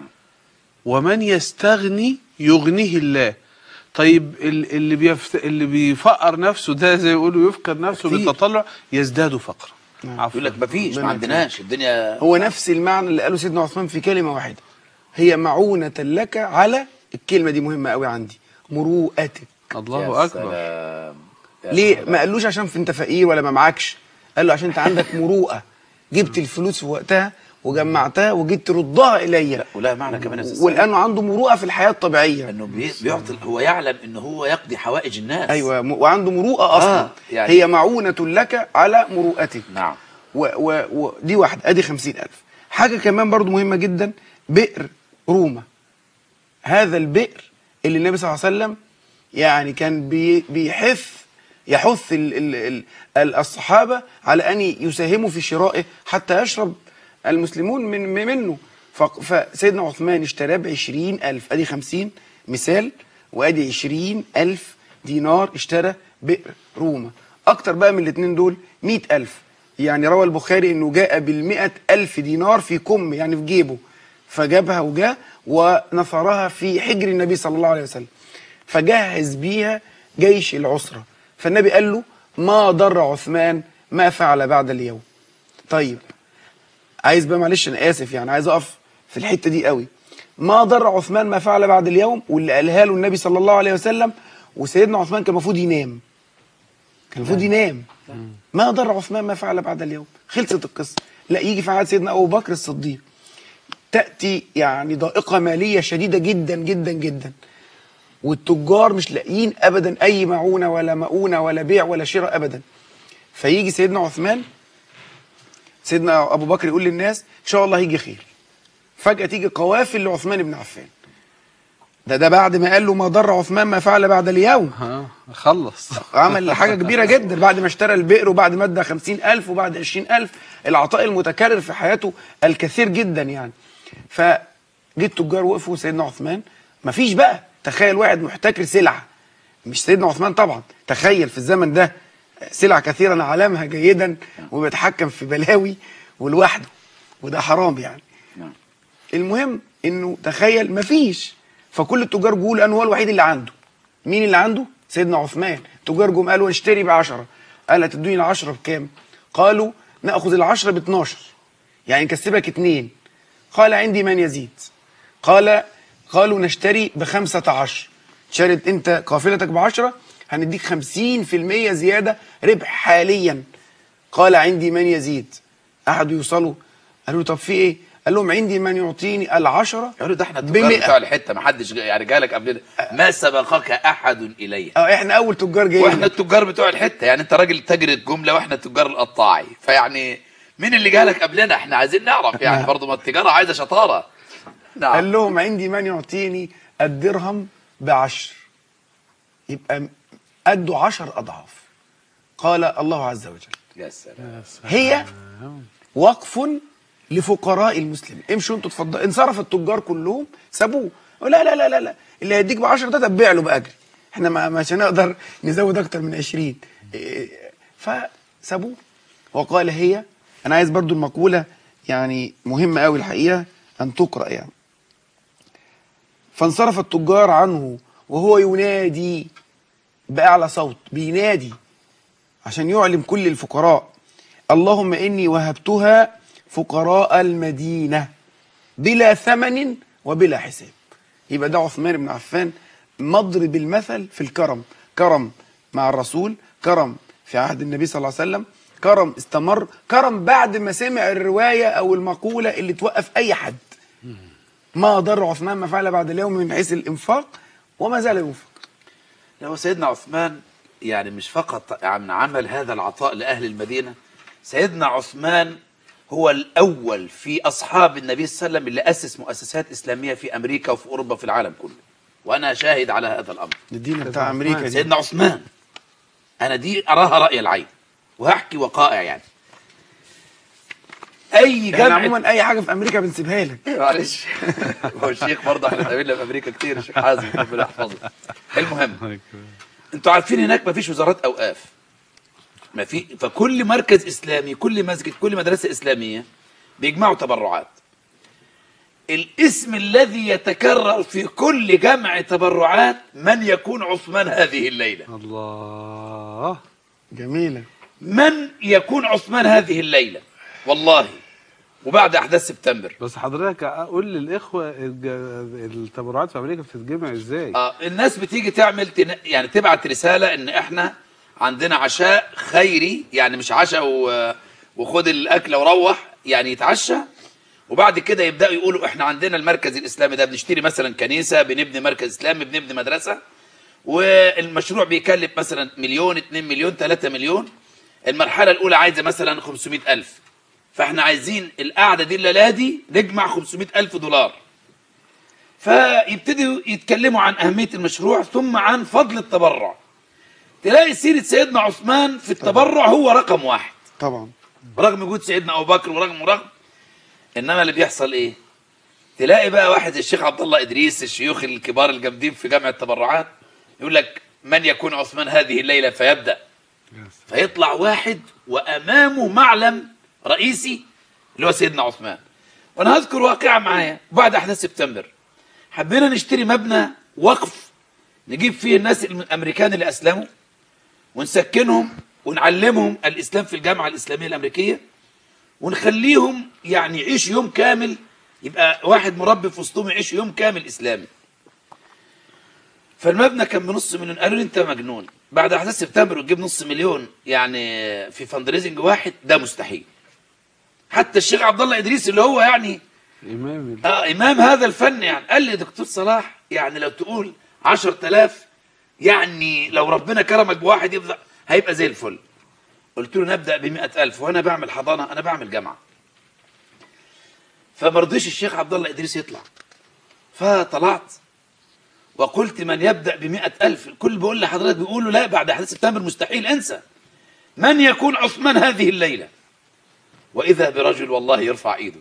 S4: ومن يستغني يغنيه الله طيب ال- اللي بيفت... اللي بيفقر نفسه ده زي ما يقولوا يفقر نفسه
S2: كتير.
S4: بالتطلع يزداد فقرا عفوا
S3: يقول لك مفيش ما
S2: ربنا
S3: عندناش الدنيا
S2: هو نفس المعنى اللي قاله سيدنا عثمان في كلمة واحدة هي معونة لك على الكلمة دي مهمة قوي عندي مروءتك
S4: الله
S3: يا
S4: اكبر
S3: سلام. يا
S2: ليه
S3: سلام.
S2: ما قالوش عشان انت فقير ولا ما معكش قال له عشان انت عندك مروءة جبت الفلوس في وقتها وجمعتها وجيت تردها الي
S3: لا ولا معنى كمان يا أستاذ
S2: والان عنده مروءة في الحياة الطبيعية
S3: انه بي- بيعطي هو يعلم انه هو يقضي حوائج الناس
S2: ايوه م- وعنده مروءة اصلا
S3: آه، يعني-
S2: هي معونة لك على مروءتك
S3: نعم
S2: و و ودي واحدة ادي خمسين ألف حاجة كمان برضو مهمة جدا بئر روما هذا البئر اللي النبي صلى الله عليه وسلم يعني كان بي بيحث يحث ال ال ال ال- الصحابة على أن يساهموا في شرائه حتى يشرب المسلمون من من- منه ف- فسيدنا عثمان اشتراه بعشرين ألف أدي خمسين مثال وأدي عشرين ألف دينار اشترى بئر روما أكتر بقى من الاتنين دول مئة ألف يعني روى البخاري أنه جاء بالمئة ألف دينار في كم يعني في جيبه فجابها وجاء ونثرها في حجر النبي صلى الله عليه وسلم فجهز بيها جيش العسرة فالنبي قال له ما ضر عثمان ما فعل بعد اليوم طيب عايز بقى معلش انا اسف يعني عايز اقف في الحته دي قوي ما ضر عثمان ما فعل بعد اليوم واللي قالها له النبي صلى الله عليه وسلم وسيدنا عثمان كان المفروض ينام كان المفروض ينام ما ضر عثمان ما فعل بعد اليوم خلصت القصه لا يجي في عهد سيدنا ابو بكر الصديق تاتي يعني ضائقه ماليه شديده جدا جدا جدا والتجار مش لاقيين ابدا اي معونه ولا مؤونه ولا بيع ولا شراء ابدا فيجي سيدنا عثمان سيدنا ابو بكر يقول للناس ان شاء الله هيجي خير فجاه تيجي قوافل لعثمان بن عفان ده ده بعد ما قال له ما ضر عثمان ما فعل بعد اليوم
S4: ها خلص
S2: عمل حاجة كبيرة جدا بعد ما اشترى البئر وبعد ما ادى خمسين ألف وبعد عشرين ألف العطاء المتكرر في حياته الكثير جدا يعني فجه التجار وقفوا سيدنا عثمان مفيش بقى تخيل واحد محتكر سلعة مش سيدنا عثمان طبعا تخيل في الزمن ده سلع كثيرة نعلمها جيدا وبيتحكم في بلاوي ولوحده وده حرام يعني
S3: نعم
S2: المهم انه تخيل مفيش فكل التجار جول لان هو الوحيد اللي عنده مين اللي عنده سيدنا عثمان التجار جم قالوا اشتري ب 10 قال هتدوني ال 10 بكام قالوا ناخذ ال 10 ب 12 يعني نكسبك اتنين قال عندي من يزيد قال قالوا نشتري ب 15 شرت انت قافلتك ب 10 هنديك 50% زياده ربح حاليا قال عندي من يزيد قعدوا يوصلوا قالوا له طب في ايه؟ قال لهم عندي من يعطيني العشرة
S3: يقولوا ده احنا التجار
S2: بمئة.
S3: بتوع الحته ما حدش يعني جالك قبلنا ما سبقك احد الي
S2: اه احنا اول تجار جايين
S3: واحنا التجار بتوع الحته يعني انت راجل تاجر الجمله واحنا التجار القطاعي فيعني مين اللي جالك قبلنا احنا عايزين نعرف يعني
S2: نعم.
S3: برضه ما التجاره عايزه شطاره نعم
S2: قال لهم عندي من يعطيني الدرهم بعشر يبقى م- قدوا عشر أضعاف قال الله عز وجل
S3: يا سلام
S2: هي وقف لفقراء المسلمين امشوا انتوا اتفضلوا انصرف التجار كلهم سابوه لا لا لا لا لا اللي هيديك ب 10 ده تبيع له باجري احنا ما مش هنقدر نزود اكتر من 20 إيه، فسابوه وقال هي انا عايز برضو المقوله يعني مهمه قوي الحقيقه ان تقرا يعني فانصرف التجار عنه وهو ينادي باعلى صوت بينادي عشان يعلم كل الفقراء اللهم إني وهبتها فقراء المدينة بلا ثمن وبلا حساب يبقى ده عثمان بن عفان مضرب المثل في الكرم كرم مع الرسول كرم في عهد النبي صلى الله عليه وسلم كرم استمر كرم بعد ما سمع الرواية أو المقولة اللي توقف أي حد ما ضر عثمان ما فعل بعد اليوم من حيث الإنفاق وما زال ينفق
S3: هو سيدنا عثمان يعني مش فقط عن عمل هذا العطاء لأهل المدينة سيدنا عثمان هو الأول في أصحاب النبي صلى الله عليه وسلم اللي أسس مؤسسات إسلامية في أمريكا وفي أوروبا في العالم كله وأنا شاهد على هذا الأمر
S2: الدين بتاع أمريكا دي
S3: سيدنا عثمان أنا دي أراها رأي العين وهحكي وقائع يعني أي
S2: احنا
S3: جامعة
S2: عموما أي حاجة في أمريكا بنسيبها لك
S3: معلش هو الشيخ برضه احنا اتقابلنا في امريكا كتير الشيخ حازم ربنا يحفظه المهم انتوا عارفين هناك ما فيش وزارات اوقاف ما في فكل مركز اسلامي كل مسجد كل مدرسه اسلاميه بيجمعوا تبرعات الاسم الذي يتكرر في كل جمع تبرعات من يكون عثمان هذه الليله
S4: الله
S2: جميلة
S3: من يكون عثمان هذه الليله والله وبعد احداث سبتمبر
S4: بس حضرتك قول للاخوه الج- التبرعات في امريكا بتتجمع ازاي؟
S3: آه الناس بتيجي تعمل تن... يعني تبعت رساله ان احنا عندنا عشاء خيري يعني مش عشاء و... وخد الاكل وروح يعني يتعشى وبعد كده يبداوا يقولوا احنا عندنا المركز الاسلامي ده بنشتري مثلا كنيسه بنبني مركز اسلامي بنبني مدرسه والمشروع بيكلف مثلا مليون 2 مليون 3 مليون المرحله الاولى عايزه مثلا 500 الف فاحنا عايزين القعده دي الليله دي نجمع 500 الف دولار فيبتدوا يتكلموا عن أهمية المشروع ثم عن فضل التبرع تلاقي سيرة سيدنا عثمان في التبرع هو رقم واحد
S2: طبعا
S3: رغم وجود سيدنا أبو بكر ورغم ورغم إنما اللي بيحصل إيه تلاقي بقى واحد زي الشيخ عبد الله إدريس الشيوخ الكبار الجامدين في جامع التبرعات يقول لك من يكون عثمان هذه الليلة فيبدأ فيطلع واحد وأمامه معلم رئيسي اللي هو سيدنا عثمان وأنا هذكر واقعة معايا بعد أحداث سبتمبر حبينا نشتري مبنى وقف نجيب فيه الناس الامريكان اللي اسلموا ونسكنهم ونعلمهم الاسلام في الجامعه الاسلاميه الامريكيه ونخليهم يعني يعيشوا يوم كامل يبقى واحد مربي في وسطهم يعيش يوم كامل اسلامي فالمبنى كان بنص مليون قالوا لي انت مجنون بعد احداث سبتمبر وتجيب نص مليون يعني في فندريزنج واحد ده مستحيل حتى الشيخ عبد الله ادريس اللي هو يعني
S4: امام ال-
S3: اه امام هذا الفن يعني قال لي دكتور صلاح يعني لو تقول 10000 يعني لو ربنا كرمك بواحد يفضل هيبقى زي الفل قلت له نبدا ب 100000 وانا بعمل حضانه انا بعمل جامعه فما رضيش الشيخ عبد الله ادريس يطلع فطلعت وقلت من يبدا ب 100000 الكل بيقول لحضرتك بيقولوا لا بعد احداث سبتمبر مستحيل انسى من يكون عثمان هذه الليله واذا برجل والله يرفع ايده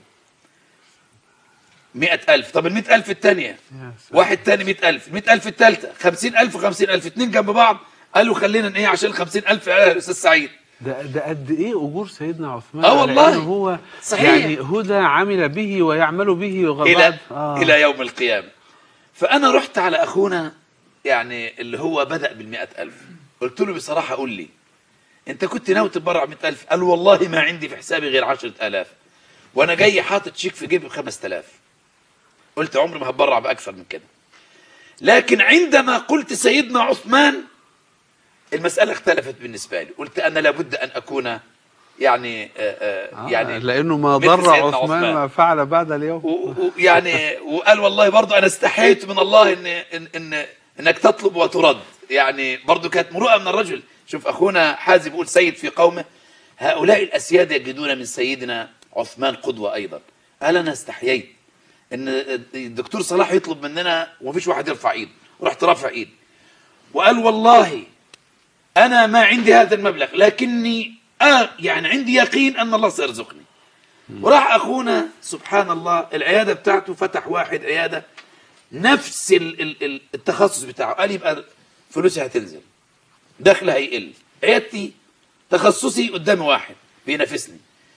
S3: مئة ألف طب المئة ألف الثانية
S4: يا سلام.
S3: واحد تاني مئة ألف المئة ألف الثالثة خمسين ألف وخمسين ألف اتنين جنب بعض قالوا خلينا ايه عشان خمسين ألف يا أستاذ سعيد
S4: ده ده قد ايه اجور سيدنا عثمان
S3: آه
S4: على
S3: والله.
S4: إنه هو
S3: صحيح.
S4: يعني هدى عمل به ويعمل به
S3: إلى
S4: وغضب آه.
S3: إلى يوم القيامة فأنا رحت على أخونا يعني اللي هو بدأ بالمئة ألف قلت له بصراحة قول لي أنت كنت ناوي تتبرع مئة ألف قال والله ما عندي في حسابي غير عشرة آلاف وأنا جاي حاطط شيك في جيبي بخمسة آلاف قلت عمري ما هتبرع بأكثر من كده لكن عندما قلت سيدنا عثمان المسألة اختلفت بالنسبة لي قلت أنا لابد أن أكون يعني آه آه يعني
S4: لانه ما
S3: مثل
S4: ضر
S3: سيدنا
S4: عثمان ما فعل بعد اليوم
S3: ويعني وقال والله برضه انا استحيت من الله ان ان, إن انك تطلب وترد يعني برضه كانت مروءه من الرجل شوف اخونا حازم بيقول سيد في قومه هؤلاء الاسياد يجدون من سيدنا عثمان قدوه ايضا قال انا استحييت ان الدكتور صلاح يطلب مننا ومفيش واحد يرفع ايد رحت رافع ايد وقال والله انا ما عندي هذا المبلغ لكني آه يعني عندي يقين ان الله سيرزقني وراح اخونا سبحان الله العياده بتاعته فتح واحد عياده نفس ال- ال- ال- التخصص بتاعه قال يبقى فلوسي هتنزل دخلها هيقل عيادتي تخصصي قدامي واحد بينافسني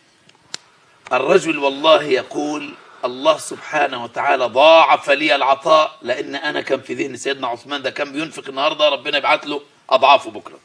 S3: الرجل والله يقول الله سبحانه وتعالى ضاعف لي العطاء لان انا كان في ذهن سيدنا عثمان ده كان بينفق النهارده ربنا يبعت له اضعافه بكره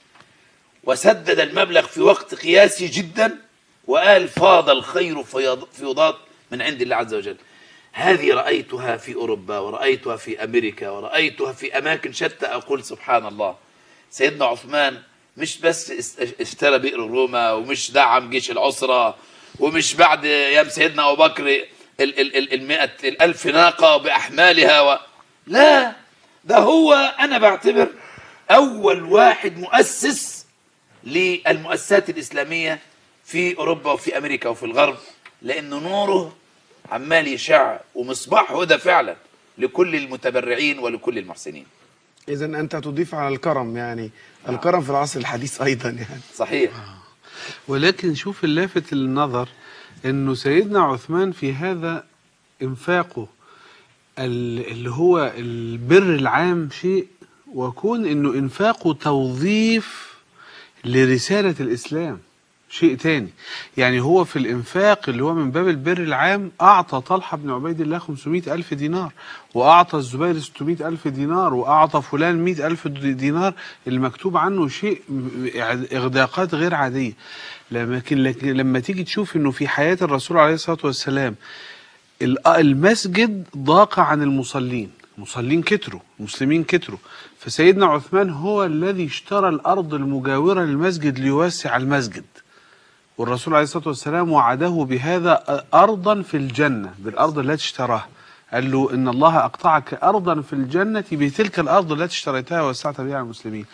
S3: وسدد المبلغ في وقت قياسي جدا وقال فاض الخير فيض- فيضاد من عند الله عز وجل هذه رأيتها في أوروبا ورأيتها في أمريكا ورأيتها في أماكن شتى أقول سبحان الله سيدنا عثمان مش بس است- اشترى بئر روما ومش دعم جيش العسرة ومش بعد أيام سيدنا أبو بكر ال- ال- ال- المئة الألف ناقة بأحمالها و... لا ده هو أنا بعتبر أول واحد مؤسس للمؤسسات الإسلامية في أوروبا وفي أمريكا وفي الغرب لأن نوره عمال يشع ومصباح هدى فعلا لكل المتبرعين ولكل المحسنين
S2: اذا انت تضيف على الكرم يعني الكرم في العصر الحديث ايضا يعني
S3: صحيح
S4: ولكن شوف اللافت للنظر انه سيدنا عثمان في هذا انفاقه ال- اللي هو البر العام شيء وكون انه انفاقه توظيف لرسالة الاسلام شيء تاني يعني هو في الانفاق اللي هو من باب البر العام اعطى طلحة بن عبيد الله 500 الف دينار واعطى الزبير 600 الف دينار واعطى فلان 100 الف دينار المكتوب عنه شيء م- اغداقات غير عادية لكن لكن لما تيجي تشوف انه في حياة الرسول عليه الصلاة والسلام ال- المسجد ضاق عن المصلين المصلين كتروا المسلمين كتروا فسيدنا عثمان هو الذي اشترى الأرض المجاورة للمسجد ليوسع المسجد والرسول عليه الصلاة والسلام وعده بهذا أرضا في الجنة بالأرض التي اشتراها قال له إن الله أقطعك أرضا في الجنة بتلك الأرض التي اشتريتها ووسعت بها على المسلمين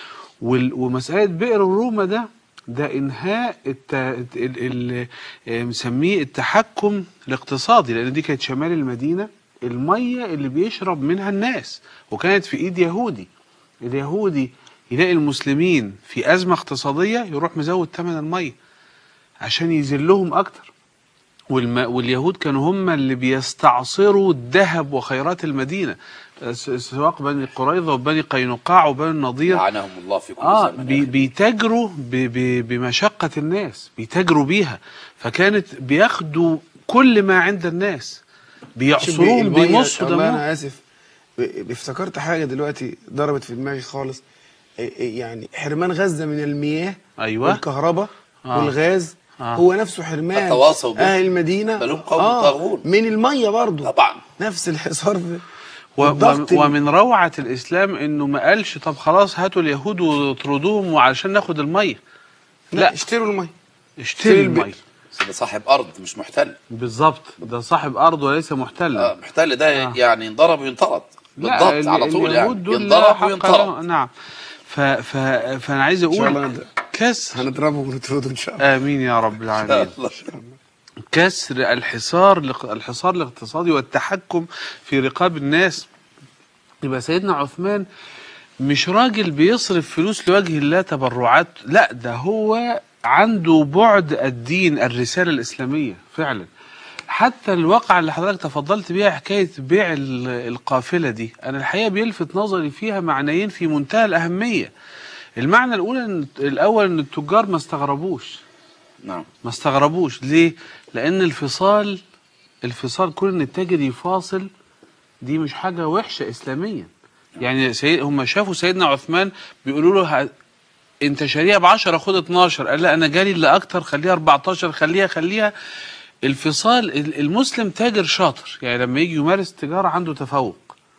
S4: وال- ومسألة بئر الرومة ده ده إنهاء الت... ال... ال... ال... مسميه التحكم الاقتصادي لأن دي كانت شمال المدينة المية اللي بيشرب منها الناس وكانت في إيد يهودي اليهودي يلاقي المسلمين في أزمة اقتصادية يروح مزود ثمن المية عشان يذلهم أكتر والم... واليهود كانوا هم اللي بيستعصروا الذهب وخيرات المدينة س- سواء بني قريظة وبني قينقاع وبني النضير
S3: لعنهم الله في كل
S4: اه
S3: زمن
S4: بي بيتاجروا ب ب بمشقة الناس بيتاجروا بيها فكانت بياخدوا كل ما عند الناس بيعصروهم
S2: المية-
S4: بيمصوا
S2: والله
S4: دمهم
S2: انا اسف ب- افتكرت حاجه دلوقتي ضربت في دماغي خالص إيه- إيه يعني حرمان غزه من المياه
S4: أيوة.
S2: والكهرباء
S4: آه.
S2: والغاز
S4: آه.
S2: هو نفسه حرمان
S3: فتواصوا به.
S2: اهل المدينه
S3: بل هم قوم طاغون.
S2: من الميه برضه
S3: طبعا
S2: نفس الحصار في
S4: و
S2: الضغط
S4: و
S2: ال-
S4: ومن روعة الإسلام إنه ما قالش طب خلاص هاتوا اليهود واطردوهم وعشان ناخد المية
S2: لا
S4: لا
S2: اشتروا الميه
S4: اشتري
S2: اشتري الب-
S4: المية
S3: بس ده صاحب أرض مش محتل
S4: بالظبط ده صاحب أرض وليس محتلا
S3: آه محتل ده
S4: آه.
S3: يعني ينضرب وينطرد
S4: لا
S3: بالضبط على
S4: ال-
S3: طول
S4: اليهود
S3: يعني
S4: دول لا
S3: ينضرب
S4: حق
S3: وينطرد
S4: لهم. نعم ف ف فأنا عايز
S2: شاء الله
S4: أقول
S2: نبدأ.
S4: كسر
S2: هنضربهم ونطردهم ان شاء الله
S4: آمين يا رب العالمين
S3: الله.
S4: كسر الحصار الحصار الاقتصادي والتحكم في رقاب الناس يبقى سيدنا عثمان مش راجل بيصرف فلوس لوجه الله تبرعات لا ده هو عنده بعد الدين الرسالة الإسلامية فعلا حتى الواقعة اللي حضرتك تفضلت بيها حكاية بيع ال- القافلة دي أنا الحقيقة بيلفت نظري فيها معنيين في منتهى الأهمية المعنى الأولى إن الأول إن التجار ما استغربوش
S3: نعم
S4: ما استغربوش ليه؟ لأن الفصال الفصال كل إن التاجر يفاصل دي مش حاجه وحشه اسلاميا يعني سيد هم شافوا سيدنا عثمان بيقولوا له ه- انت شاريها ب 10 خد 12 قال لا انا جالي اللي اكتر خليها 14 خليها خليها الفصال ال- المسلم تاجر شاطر يعني لما يجي يمارس تجاره عنده تفوق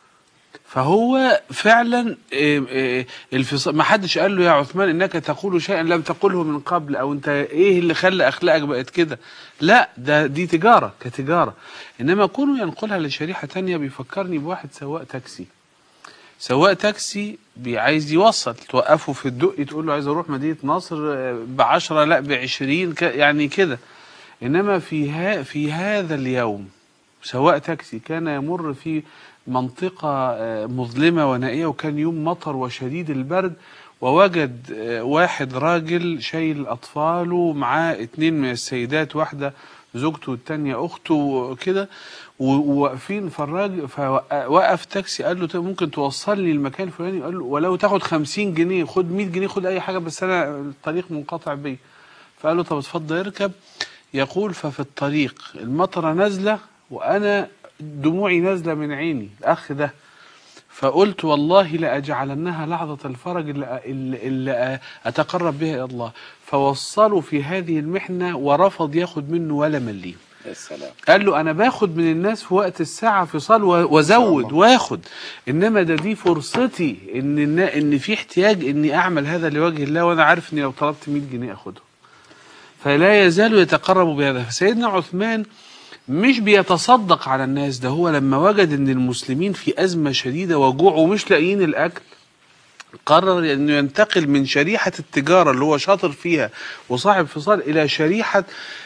S4: فهو فعلا آه، آه، الفصال ما حدش قال له يا عثمان انك تقول شيئا لم تقله من قبل او انت ايه اللي خلى اخلاقك بقت كده لا ده دي تجاره كتجاره انما كونه ينقلها لشريحه تانية بيفكرني بواحد سواق تاكسي سواق تاكسي بي- عايز يوصل توقفه في الدق تقول له عايز اروح مدينه نصر ب 10 لا ب 20 ك- يعني كده انما في ها في هذا اليوم سواق تاكسي كان يمر في منطقة آه، مظلمة ونائية وكان يوم مطر وشديد البرد ووجد آه، واحد راجل شايل أطفاله معاه اتنين من السيدات واحدة زوجته والتانية أخته وكده و- وواقفين فالراجل فوقف تاكسي قال له "طيب ممكن توصلني المكان الفلاني قال له ولو تاخد 50 جنيه خد 100 جنيه خد أي حاجة بس أنا الطريق منقطع بيا فقال له طب اتفضل اركب يقول ففي الطريق المطرة نازلة وأنا دموعي نازلة من عيني الأخ ده فقلت والله لأجعلنها لحظة الفرج اللي, اللي, اللي أتقرب بها إلى الله فوصلوا في هذه المحنة ورفض ياخد منه ولا مليم
S3: يا سلام
S4: قال له انا باخد من الناس في وقت الساعه فصال و- وازود واخد انما ده دي فرصتي ان النا- ان في احتياج اني اعمل هذا لوجه الله وانا عارف اني لو طلبت 100 جنيه اخده فلا يزال يتقرب بهذا فسيدنا عثمان مش بيتصدق على الناس ده هو لما وجد ان المسلمين في ازمه شديده وجوع ومش لاقيين الاكل قرر انه ينتقل من شريحه التجاره اللي هو شاطر فيها وصاحب فصال الى شريحه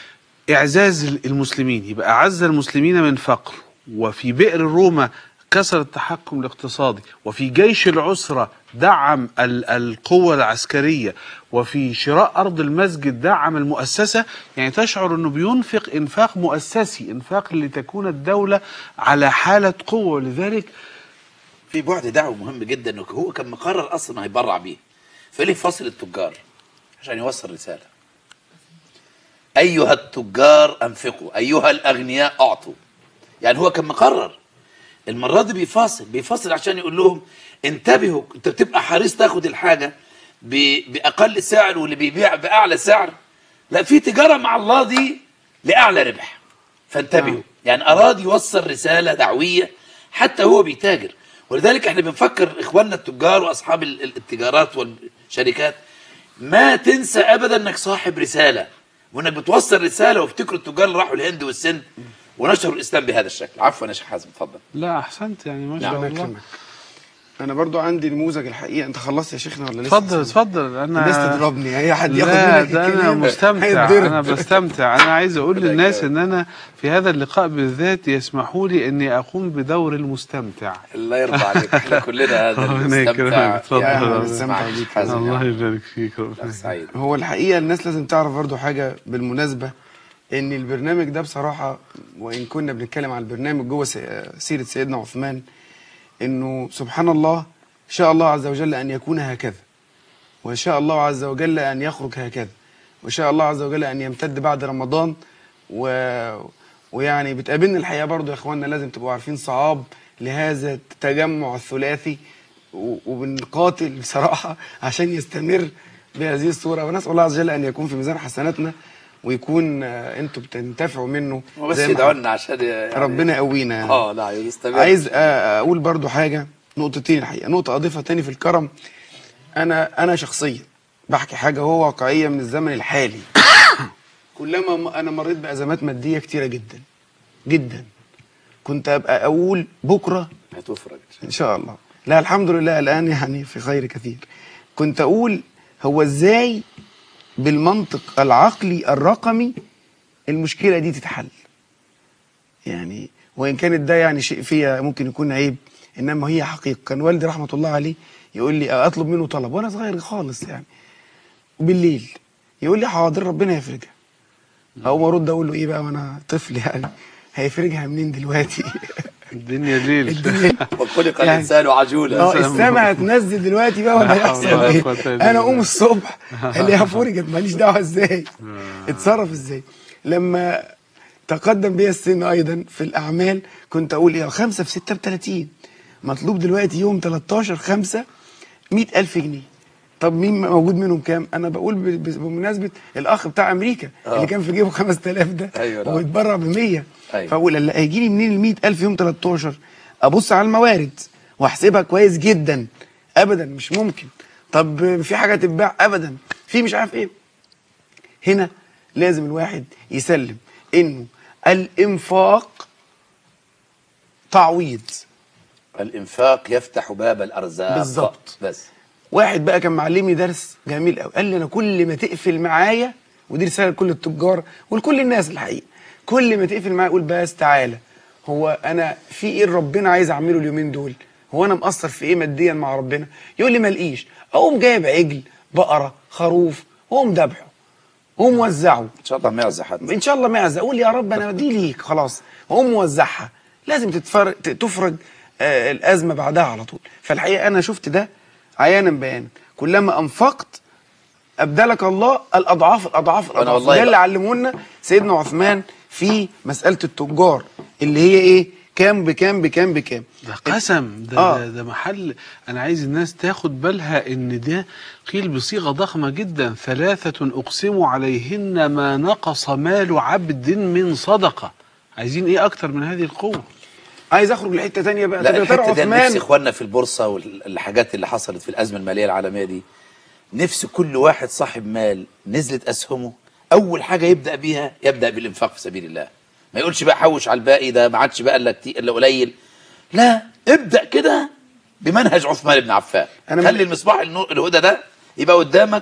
S4: اعزاز المسلمين يبقى اعز المسلمين من فقر وفي بئر روما كسر التحكم الاقتصادي وفي جيش العسرة دعم ال- القوة العسكرية وفي شراء أرض المسجد دعم المؤسسة يعني تشعر أنه بينفق إنفاق مؤسسي إنفاق لتكون الدولة على حالة قوة لذلك
S3: في بعد دعوي مهم جدا انه هو كان مقرر اصلا هيبرع بيه فليه فصل التجار عشان يوصل رساله ايها التجار انفقوا ايها الاغنياء اعطوا يعني هو كان مقرر المره دي بيفاصل بيفاصل عشان يقول لهم انتبهوا انت بتبقى حريص تاخد الحاجه ب- باقل سعر واللي بيبيع باعلى سعر لا في تجاره مع الله دي لاعلى ربح فانتبهوا يعني اراد يوصل رساله دعويه حتى هو بيتاجر ولذلك احنا بنفكر اخواننا التجار واصحاب ال- ال- التجارات والشركات ما تنسى ابدا انك صاحب رساله وانك بتوصل رساله وافتكروا التجار اللي راحوا الهند والسند ونشروا الاسلام بهذا الشكل عفوا يا شيخ حازم اتفضل
S4: لا أحسنت يعني ما شاء
S2: الله
S4: الله
S2: يكرمك انا برضو عندي نموذج الحقيقه انت خلصت يا شيخنا ولا لسه
S4: اتفضل اتفضل انا
S2: الناس تضربني اي حد ياخد
S4: لا
S2: منك
S4: ده انا
S2: الكلام
S4: مستمتع
S2: هيتضرب.
S4: انا بستمتع انا عايز اقول للناس ان انا في هذا اللقاء بالذات يسمحوا لي اني اقوم بدور المستمتع
S3: الله يرضى عليك احنا كلنا هذا
S4: ربنا يكرمك.
S3: المستمتع
S4: اتفضل.
S2: يا أحمد،
S3: يعني
S2: استمتع
S3: مع
S2: بيك.
S3: حازم
S4: الله
S3: يعني.
S4: يبارك فيك
S3: الله
S4: ربنا
S3: سعيد
S2: هو الحقيقه الناس لازم تعرف برضو حاجه بالمناسبه ان البرنامج ده بصراحه وان كنا بنتكلم على البرنامج جوه سي- سيره سيدنا عثمان انه سبحان الله شاء الله عز وجل ان يكون هكذا وشاء الله عز وجل ان يخرج هكذا وشاء الله عز وجل ان يمتد بعد رمضان و... ويعني بتقابلنا الحقيقه برضو يا اخواننا لازم تبقوا عارفين صعاب لهذا التجمع الثلاثي و- وبنقاتل بصراحه عشان يستمر بهذه الصوره ونسال الله عز وجل ان يكون في ميزان حسناتنا ويكون آه، انتوا بتنتفعوا منه
S3: وبس
S2: زي ما
S3: يدعوا لنا عشان يعني
S2: ربنا يقوينا يعني.
S3: اه لا يستمر
S2: عايز أ- اقول برضو حاجه نقطتين الحقيقه نقطه اضيفها تاني في الكرم انا انا شخصيا بحكي حاجه هو واقعيه من الزمن الحالي كلما م- انا مريت بازمات ماديه كتيره جدا جدا كنت ابقى اقول بكره
S3: هتفرج
S2: ان شاء الله لا الحمد لله الان يعني في خير كثير كنت اقول هو ازاي بالمنطق العقلي الرقمي المشكله دي تتحل يعني وان كانت ده يعني شيء فيها ممكن يكون عيب انما هي حقيقه كان والدي رحمه الله عليه يقول لي اطلب منه طلب وانا صغير خالص يعني بالليل يقول لي حاضر ربنا يفرجها اقوم ارد اقول له ايه بقى وانا طفل يعني هيفرجها منين دلوقتي
S4: الدنيا ليل
S2: الدنيا
S3: وخلق
S2: يعني-
S3: الانسان عجولا
S2: اه السماء هتنزل دلوقتي بقى ولا
S4: لا حول
S2: هيحصل
S4: ولا
S2: ايه
S4: قوة إلا
S2: انا
S4: بالله.
S2: اقوم الصبح الاقيها فرجت ماليش دعوه ازاي اتصرف ازاي لما تقدم بي السن ايضا في الاعمال كنت اقول ايه خمسة في ستة ب 30 مطلوب دلوقتي يوم 13 5 100000 جنيه طب مين موجود منهم كام؟ انا بقول ب- ب- بمناسبه الاخ بتاع امريكا
S3: آه.
S2: اللي كان في جيبه 5000 ده
S3: أيوة نعم.
S2: ويتبرع ب 100
S3: أيوة.
S2: فاقول لا هيجي لي منين ال 100000 يوم 13 ابص على الموارد واحسبها كويس جدا ابدا مش ممكن طب في حاجه تتباع ابدا في مش عارف ايه هنا لازم الواحد يسلم انه الانفاق تعويض
S3: الانفاق يفتح باب الارزاق
S2: بالظبط.
S3: بس
S2: واحد بقى كان معلمني درس جميل قوي قال لي انا كل ما تقفل معايا ودي رساله لكل التجار ولكل الناس الحقيقه كل ما تقفل معايا قول بس تعالى هو انا في ايه ربنا عايز اعمله اليومين دول هو انا مقصر في ايه ماديا مع ربنا يقول لي ما لقيش اقوم جايب عجل بقره خروف واقوم ذبحه واقوم موزعه
S3: ان شاء الله ما يعزى حد
S2: ان شاء الله معزه اقول يا رب انا دي ليك خلاص واقوم موزعها لازم تتفرج ت- تفرج آه الازمه بعدها على طول فالحقيقه انا شفت ده عيانا بيانا كلما انفقت ابدلك الله الاضعاف الاضعاف
S3: وأنا
S2: الاضعاف
S3: والله
S2: ده اللي
S3: بقى-
S2: علمونا سيدنا عثمان في مساله التجار اللي هي ايه كام بكام بكام بكام
S4: ده قسم ده,
S2: آه.
S4: ده, ده محل انا عايز الناس تاخد بالها ان ده قيل بصيغه ضخمه جدا ثلاثه اقسم عليهن ما نقص مال عبد من صدقه عايزين ايه اكتر من هذه القوه
S2: عايز اخرج لحته تانية بقى
S3: لا
S2: طب يا ترى
S3: الحته دي أنا
S2: عثمان
S3: نفسي اخواننا في البورصه والحاجات اللي حصلت في الازمه الماليه العالميه دي نفس كل واحد صاحب مال نزلت اسهمه اول حاجه يبدا بيها يبدا بالانفاق في سبيل الله ما يقولش بقى حوش على الباقي ده ما عادش بقى الا كتير الا قليل لا ابدا كده بمنهج عثمان بن عفان
S2: أنا
S3: خلي المصباح النور الهدى ده يبقى قدامك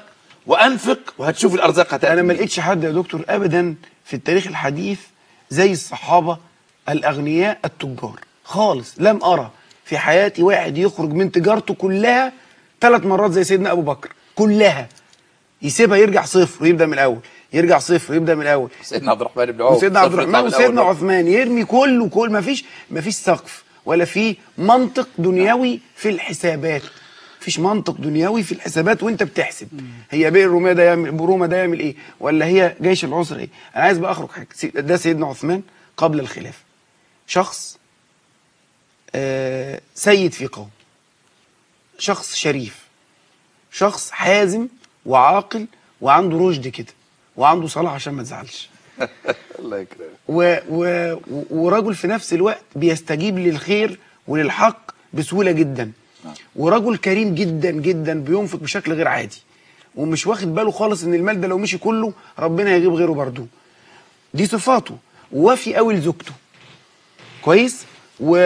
S3: وانفق وهتشوف الارزاق هتاتي
S2: انا ما لقيتش حد يا دكتور ابدا في التاريخ الحديث زي الصحابه الاغنياء التجار خالص لم ارى في حياتي واحد يخرج من تجارته كلها ثلاث مرات زي سيدنا ابو بكر كلها يسيبها يرجع صفر ويبدا من الاول يرجع صفر ويبدا من الاول
S3: سيدنا عبد الرحمن بن عوف
S2: وسيدنا عبد
S3: صفر
S2: الرحمن
S3: يطلع من
S2: وسيدنا
S3: الأول.
S2: عثمان يرمي كله كل ما فيش ما فيش سقف ولا في منطق دنيوي في الحسابات مفيش منطق دنيوي في الحسابات وانت بتحسب هي بئر روما ده يعمل روما ده يعمل ايه ولا هي جيش العسر ايه انا عايز بقى اخرج حاجه سي- ده سيدنا عثمان قبل الخلافه شخص آه سيد في قوم شخص شريف شخص حازم وعاقل وعنده رشد كده وعنده صلاح عشان ما تزعلش
S3: الله يكرمك
S2: و و ورجل في نفس الوقت بيستجيب للخير وللحق بسهوله جدا ورجل كريم جدا جدا بينفق بشكل غير عادي ومش واخد باله خالص ان المال ده لو مشي كله ربنا هيجيب غيره برضه دي صفاته ووفي قوي لزوجته كويس و...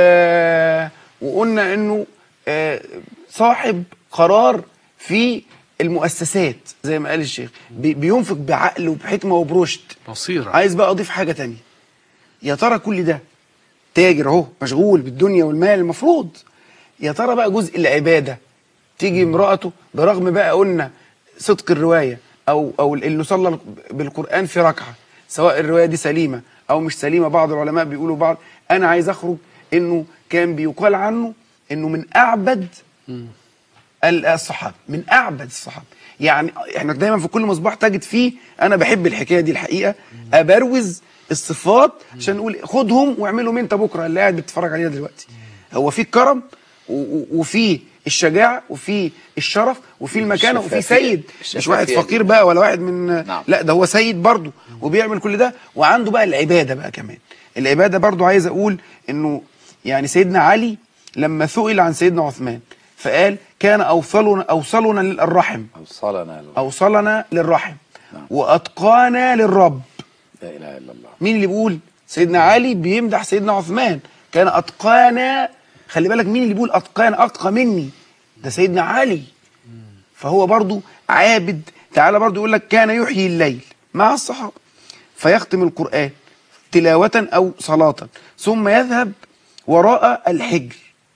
S2: وقلنا انه آه، صاحب قرار في المؤسسات زي ما قال الشيخ بي- بينفق بعقل وبحكمه وبرشد
S4: بصيره
S2: عايز بقى اضيف حاجه تانية يا ترى كل ده تاجر اهو مشغول بالدنيا والمال المفروض يا ترى بقى جزء العباده تيجي امراته برغم بقى قلنا صدق الروايه او او اللي صلى بالقران في ركعه سواء الروايه دي سليمه او مش سليمه بعض العلماء بيقولوا بعض انا عايز اخرج انه كان بيقال عنه انه من اعبد ال- الصحابه من اعبد الصحابه يعني احنا دايما في كل مصباح تجد فيه انا بحب الحكايه دي الحقيقه ابروز الصفات عشان نقول خدهم واعملهم انت بكره اللي قاعد بتتفرج علينا دلوقتي هو في الكرم و- و- وفي الشجاعه وفي الشرف وفي المكانه وفي
S3: الشفافية.
S2: سيد مش
S3: الشفافية
S2: واحد
S3: دي.
S2: فقير بقى ولا واحد من
S3: نعم.
S2: لا ده هو سيد برضه وبيعمل كل ده وعنده بقى العباده بقى كمان العباده برضه عايز اقول انه يعني سيدنا علي لما سئل عن سيدنا عثمان فقال كان اوصلنا اوصلنا للرحم
S3: اوصلنا لله.
S2: اوصلنا للرحم
S3: نعم.
S2: واتقانا للرب
S3: لا اله الا الله
S2: مين اللي بيقول سيدنا علي بيمدح سيدنا عثمان كان اتقانا خلي بالك مين اللي بيقول اتقانا اتقى مني ده سيدنا علي فهو برضو عابد تعالى برضو يقول لك كان يحيي الليل مع الصحابه فيختم القران تلاوه او صلاه ثم يذهب وراء الحجر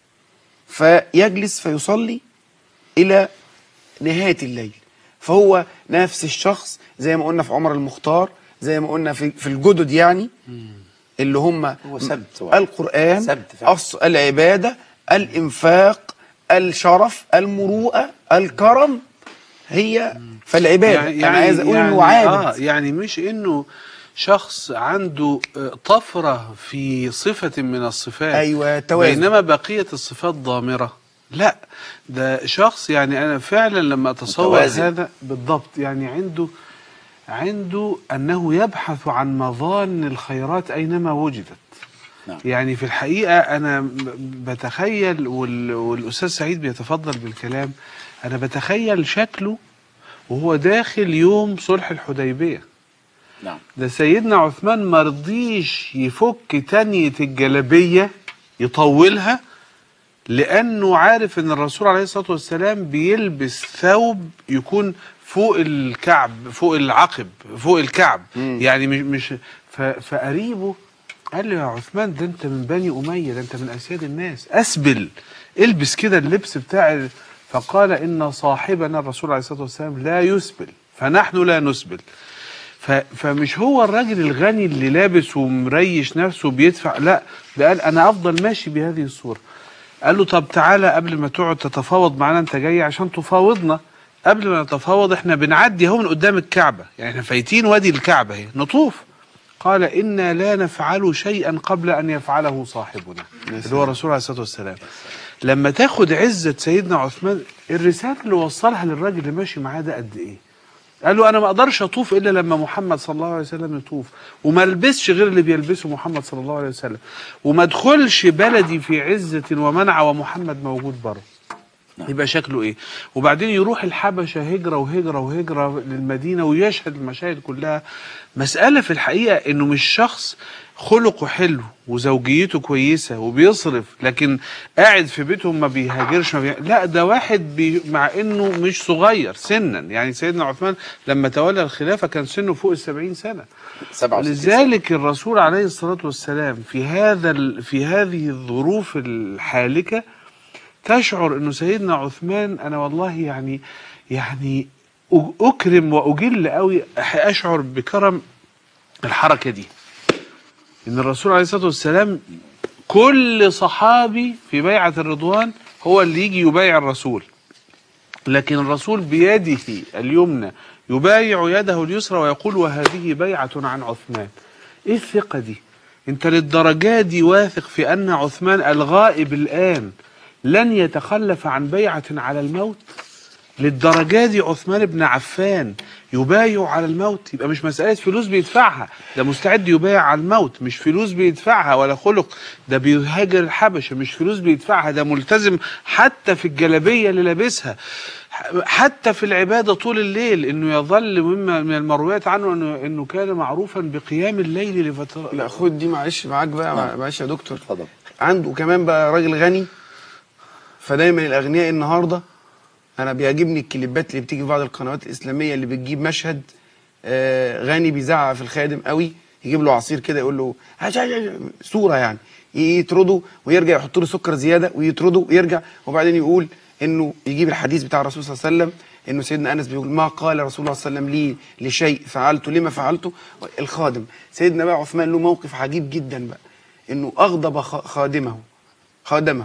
S2: فيجلس فيصلي الى نهايه الليل فهو نفس الشخص زي ما قلنا في عمر المختار زي ما قلنا في في الجدد يعني اللي هم
S3: هو سبت واحد.
S2: القرآن
S3: سبت فعلا.
S2: أص... العبادة الإنفاق الشرف المروءة الكرم هي فالعبادة يعني أنا عايز أقول إنه عابد
S4: اه يعني مش انه شخص عنده آه، طفرة في صفة من الصفات
S2: أيوة، توازن.
S4: بينما بقية الصفات ضامرة لا ده شخص يعني أنا فعلا لما أتصور
S3: متوازن.
S4: هذا بالضبط يعني عنده عنده أنه يبحث عن مظان الخيرات أينما وجدت
S3: نعم.
S4: يعني في الحقيقة أنا م- بتخيل وال- والأستاذ سعيد بيتفضل بالكلام أنا بتخيل شكله وهو داخل يوم صلح الحديبية
S3: نعم
S4: ده سيدنا عثمان ما رضيش يفك تانية الجلبية يطولها لأنه عارف أن الرسول عليه الصلاة والسلام بيلبس ثوب يكون فوق الكعب فوق العقب فوق الكعب يعني مش مش ف- فقريبه قال له يا عثمان ده انت من بني أمية ده انت من أسياد الناس أسبل البس كده اللبس بتاع ال- فقال إن صاحبنا الرسول عليه الصلاة والسلام لا يسبل فنحن لا نسبل ف... فمش هو الراجل الغني اللي لابس ومريش نفسه وبيدفع لا ده قال انا افضل ماشي بهذه الصوره قال له طب تعالى قبل ما تقعد تتفاوض معانا انت جاي عشان تفاوضنا قبل ما نتفاوض احنا بنعدي اهو من قدام الكعبه يعني احنا فايتين وادي الكعبه اهي نطوف قال انا لا نفعل شيئا قبل ان يفعله صاحبنا اللي هو الرسول عليه الصلاه والسلام لما تاخد عزه سيدنا عثمان الرساله اللي وصلها للراجل اللي ماشي معاه ده قد ايه قال له انا ما اقدرش اطوف الا لما محمد صلى الله عليه وسلم يطوف وما البسش غير اللي بيلبسه محمد صلى الله عليه وسلم وما ادخلش بلدي في عزه ومنع ومحمد موجود بره يبقى شكله ايه وبعدين يروح الحبشه هجره وهجره وهجره للمدينه ويشهد المشاهد كلها مساله في الحقيقه انه مش شخص خلقه حلو وزوجيته كويسه وبيصرف لكن قاعد في بيتهم ما بيهاجرش ما بي... لا ده واحد بي... مع انه مش صغير سنا يعني سيدنا عثمان لما تولى الخلافه كان سنه فوق السبعين سنه
S3: 67 سنة.
S4: لذلك الرسول عليه الصلاة والسلام في هذا ال- في هذه الظروف الحالكة تشعر انه سيدنا عثمان انا والله يعني يعني أ- اكرم واجل قوي اشعر بكرم الحركة دي ان الرسول عليه الصلاة والسلام كل صحابي في بيعة الرضوان هو اللي يجي يبايع الرسول لكن الرسول بيده اليمنى يبايع يده اليسرى ويقول وهذه بيعة عن عثمان ايه الثقة دي انت للدرجة دي واثق في ان عثمان الغائب الان لن يتخلف عن بيعة على الموت للدرجة دي عثمان بن عفان يبايع على الموت يبقى مش مسألة فلوس بيدفعها ده مستعد يبايع على الموت مش فلوس بيدفعها ولا خلق ده بيهاجر الحبشة مش فلوس بيدفعها ده ملتزم حتى في الجلبية اللي لابسها ح- حتى في العبادة طول الليل انه يظل مما من المرويات عنه انه, إنه كان معروفا بقيام الليل لفترات
S2: لا خد دي معلش معاك بقى معلش يا دكتور
S3: اتفضل.
S2: عنده كمان بقى راجل غني فدايما الاغنياء النهارده انا بيعجبني الكليبات اللي بتيجي في بعض القنوات الاسلاميه اللي بتجيب مشهد آه غني بيزعق في الخادم قوي يجيب له عصير كده يقول له هاش- هاش- هاش- صوره يعني يطرده ويرجع يحط له سكر زياده ويطرده ويرجع وبعدين يقول انه يجيب الحديث بتاع الرسول صلى الله عليه وسلم انه سيدنا انس بيقول ما قال رسول الله صلى الله عليه وسلم لي لشيء فعلته لما فعلته الخادم سيدنا بقى عثمان له موقف عجيب جدا بقى انه اغضب خ- خادمه خادمه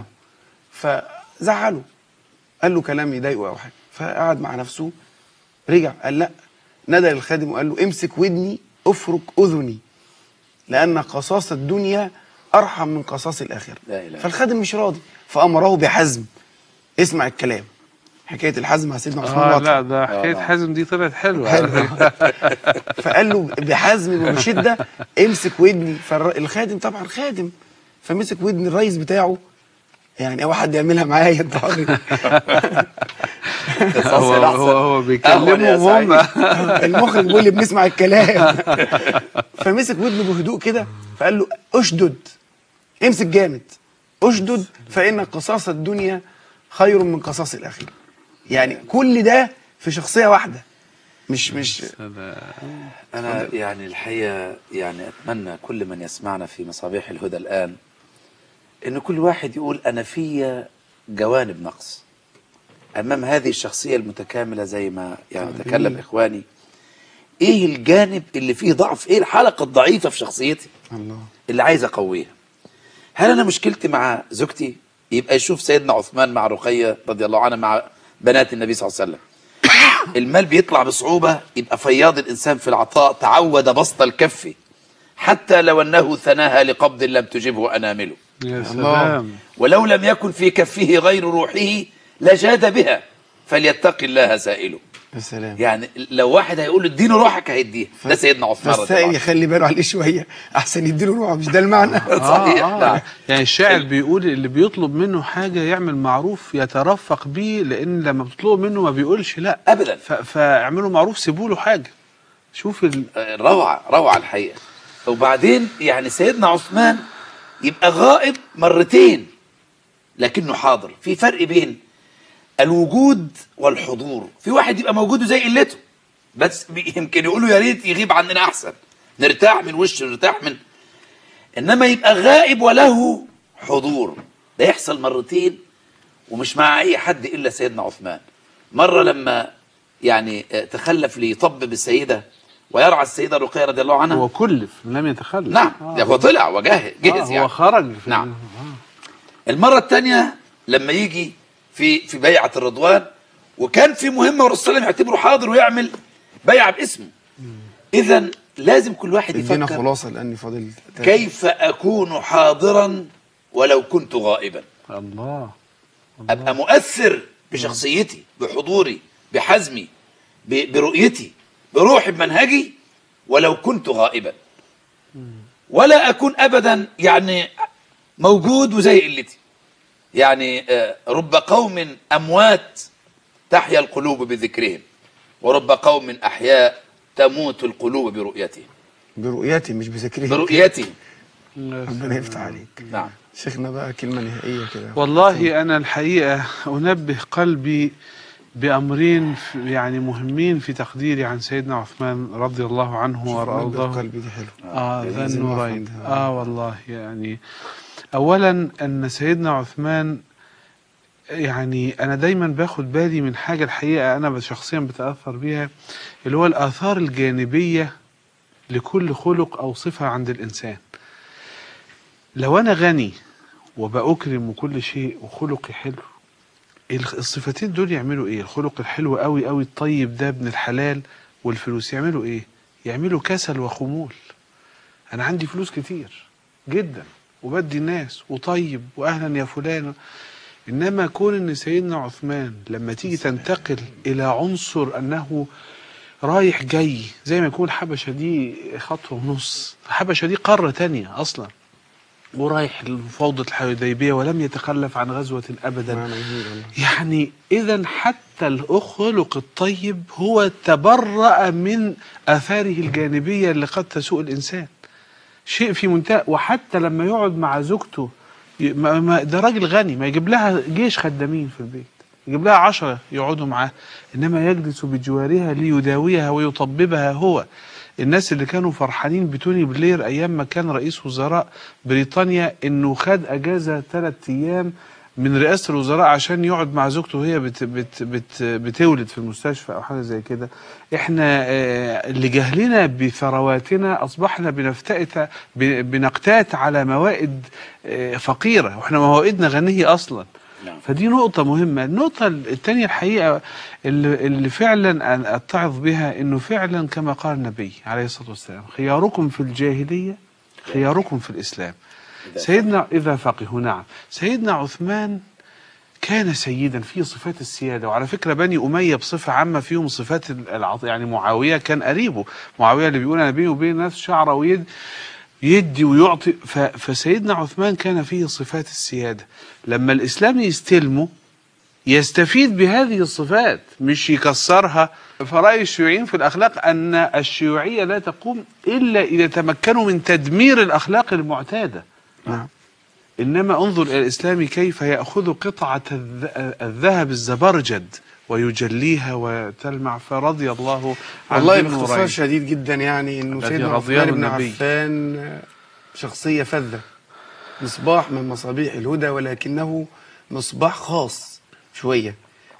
S2: فزعله قال له كلام يضايقه او حاجه فقعد مع نفسه رجع قال لا نادى للخادم وقال له امسك ودني افرك اذني لان قصاص الدنيا ارحم من قصاص الاخره
S3: لا إله.
S2: فالخادم مش راضي فامره بحزم اسمع الكلام حكايه الحزم مع سيدنا عثمان
S4: اه
S2: واضحة.
S4: لا ده حكاية
S3: آه.
S4: حازم دي طلعت حلوة
S2: حلو. فقال له بحزم وبشده امسك ودني فالخادم طبعا خادم فمسك ودن الرئيس بتاعه يعني اول حد يعملها معايا انت حر.
S4: هو هو هو
S3: أهون يا
S4: بيكلمهم هم
S2: المخرج بيقول لي بنسمع الكلام فمسك ودنه بهدوء كده فقال له اشدد امسك جامد اشدد فان قصاص الدنيا خير من قصاص الاخره يعني كل ده في شخصيه واحده مش مش
S3: أنا يعني الحقيقة يعني أتمنى كل من يسمعنا في مصابيح الهدى الآن إن كل واحد يقول أنا فيا جوانب نقص أمام هذه الشخصية المتكاملة زي ما يعني تكلم إخواني إيه الجانب اللي فيه ضعف إيه الحلقة الضعيفة في شخصيتي
S2: الله
S3: اللي عايز أقويها هل أنا مشكلتي مع زوجتي يبقى يشوف سيدنا عثمان مع رقية رضي الله عنها مع بنات النبي صلى الله عليه وسلم المال بيطلع بصعوبة يبقى فياض الإنسان في العطاء تعود بسط الكف حتى لو أنه ثناها لقبض لم تجبه أنامله
S4: يا سلام
S3: ولو لم يكن في كفه غير روحه لجاد بها فليتق الله سائله
S2: يا سلام
S3: يعني لو واحد هيقول له اديني روحك هيديها ده سيدنا عثمان رضي الله
S2: فالسائل
S3: عنه.
S2: يخلي باله عليه شويه احسن يديله روحه مش ده المعنى
S3: صحيح
S4: آه
S3: نعم.
S4: آه. يعني الشاعر بيقول اللي بيطلب منه حاجة يعمل معروف يترفق بيه لأن لما بتطلب منه ما بيقولش لا
S3: أبدا.
S4: ف- فاعملوا معروف سيبوا له حاجة شوف ال...
S3: روعة روعة الحقيقة وبعدين يعني سيدنا عثمان يبقى غائب مرتين لكنه حاضر في فرق بين الوجود والحضور في واحد يبقى موجود زي قلته بس بي- يمكن يقولوا يا ريت يغيب عننا احسن نرتاح من وشه نرتاح من انما يبقى غائب وله حضور ده يحصل مرتين ومش مع اي حد الا سيدنا عثمان مره لما يعني آه، تخلف ليطبب السيده ويرعى السيده رقيه رضي الله عنها
S4: هو كلف لم يتخلف
S3: نعم
S4: آه.
S3: هو طلع وجاهز
S4: آه
S3: جهز
S4: هو
S3: يعني
S4: خرج في
S3: نعم.
S4: آه.
S3: المرة الثانية لما يجي في في بيعة الرضوان وكان في مهمة والرسول صلى الله عليه وسلم يعتبره حاضر ويعمل بيعة باسمه إذا لازم كل واحد
S2: ادينا
S3: يفكر
S2: خلاصه لاني فاضل
S3: كيف أكون حاضرا ولو كنت غائبا
S4: الله
S3: أبقى مؤثر بشخصيتي بحضوري بحزمي ب- برؤيتي بروحي بمنهجي ولو كنت غائبا ولا أكون أبدا يعني موجود وزي قلتي يعني آه، رب قوم أموات تحيا القلوب بذكرهم ورب قوم أحياء تموت القلوب برؤيتهم
S2: برؤيتي مش بذكره
S3: برؤيتهم
S2: ربنا يفتح عليك
S3: نعم
S2: شيخنا بقى كلمه نهائيه كده
S4: والله أنا الحقيقة أنبه قلبي بأمرين في- يعني مهمين في تقديري عن سيدنا عثمان رضي الله عنه
S2: نبه
S4: وأرضاه
S2: قلبي دي حلو
S4: آه ذا
S2: لازم
S4: النورين
S2: نفهم ده.
S4: آه والله يعني أولا أن سيدنا عثمان يعني أنا دايما باخد بالي من حاجة الحقيقة أنا شخصيا بتأثر بيها اللي هو الآثار الجانبية لكل خلق أو صفة عند الإنسان لو أنا غني وبأكرم وكل شيء وخلقي حلو الخ- الصفتين دول يعملوا ايه الخلق الحلو قوي قوي الطيب ده ابن الحلال والفلوس يعملوا ايه يعملوا كسل وخمول انا عندي فلوس كتير جدا وبدي الناس وطيب واهلا يا فلان انما كون ان سيدنا عثمان لما تيجي تنتقل الى عنصر انه رايح جاي زي ما يكون الحبشه دي خطوه ونص الحبشه دي قاره تانية اصلا ورايح لفوضى الحديبيه ولم يتخلف عن غزوه ابدا
S2: معنى جميل والله
S4: يعني اذا حتى الخلق الطيب هو تبرأ من اثاره الجانبيه اللي قد تسوء الانسان شيء في منتهى وحتى لما يقعد مع زوجته ي- ما ما ده راجل غني ما يجيب لها جيش خدامين في البيت يجيب لها عشرة يقعدوا معاه إنما يجلس بجوارها ليداويها ويطببها هو الناس اللي كانوا فرحانين بتوني بلير أيام ما كان رئيس وزراء بريطانيا إنه خد أجازة ثلاث أيام من رئاسة الوزراء عشان يقعد مع زوجته وهي بت بت بت بتولد في المستشفى أو حاجة زي كده إحنا آه، لجهلنا بثرواتنا أصبحنا بنفتئت ب- بنقتات على موائد آه، فقيرة وإحنا موائدنا غنية أصلا
S3: نعم.
S4: فدي نقطة مهمة النقطة الثانية الحقيقة اللي, اللي فعلا أن أتعظ بها إنه فعلا كما قال النبي عليه الصلاة والسلام خياركم في الجاهلية خياركم في الإسلام
S3: إذا
S4: سيدنا إذا فقهوا نعم سيدنا عثمان كان سيدا فيه صفات السيادة وعلى فكرة بني أمية بصفة عامة فيهم صفات العط... يعني معاوية كان قريبه معاوية اللي بيقول أنا بيني وبين الناس شعرة ويد يدي ويعطي ف... فسيدنا عثمان كان فيه صفات السيادة لما الإسلام يستلمه يستفيد بهذه الصفات مش يكسرها فرأي الشيوعيين في الأخلاق أن الشيوعية لا تقوم إلا إذا تمكنوا من تدمير الأخلاق المعتادة
S2: نعم
S4: إنما انظر إلى الإسلام كيف يأخذ قطعة الذ- الذهب الزبرجد ويجليها وتلمع فرضي الله عن
S2: والله
S4: ذي
S2: باختصار
S4: النورين.
S2: شديد جدا يعني انه
S4: الذي
S2: سيدنا
S4: رضيه
S2: عثمان بن
S4: النبي.
S2: عفان شخصيه فذه مصباح من مصابيح الهدى ولكنه مصباح خاص شويه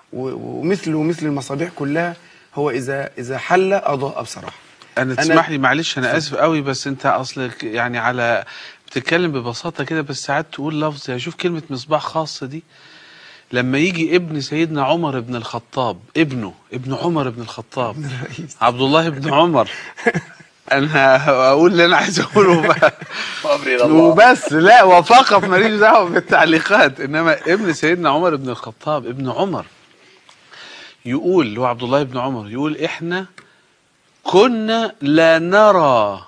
S2: و- ومثله مثل المصابيح كلها هو اذا اذا حل اضاء بصراحه
S4: أنا
S2: أنا-
S4: تسمح لي معلش أنا آسف قوي بس أنت أصلك يعني على بتتكلم ببساطة كده بس ساعات تقول لفظ يعني شوف كلمة مصباح خاصة دي لما يجي ابن سيدنا عمر بن الخطاب ابنه ابن عمر بن الخطاب عبد الله بن عمر انا اقول اللي انا عايز اقوله بقى
S3: امري الى الله
S4: وبس لا وفقط ماليش دعوه بالتعليقات انما ابن سيدنا عمر بن الخطاب ابن عمر يقول اللي هو عبد الله بن عمر يقول احنا كنا لا نرى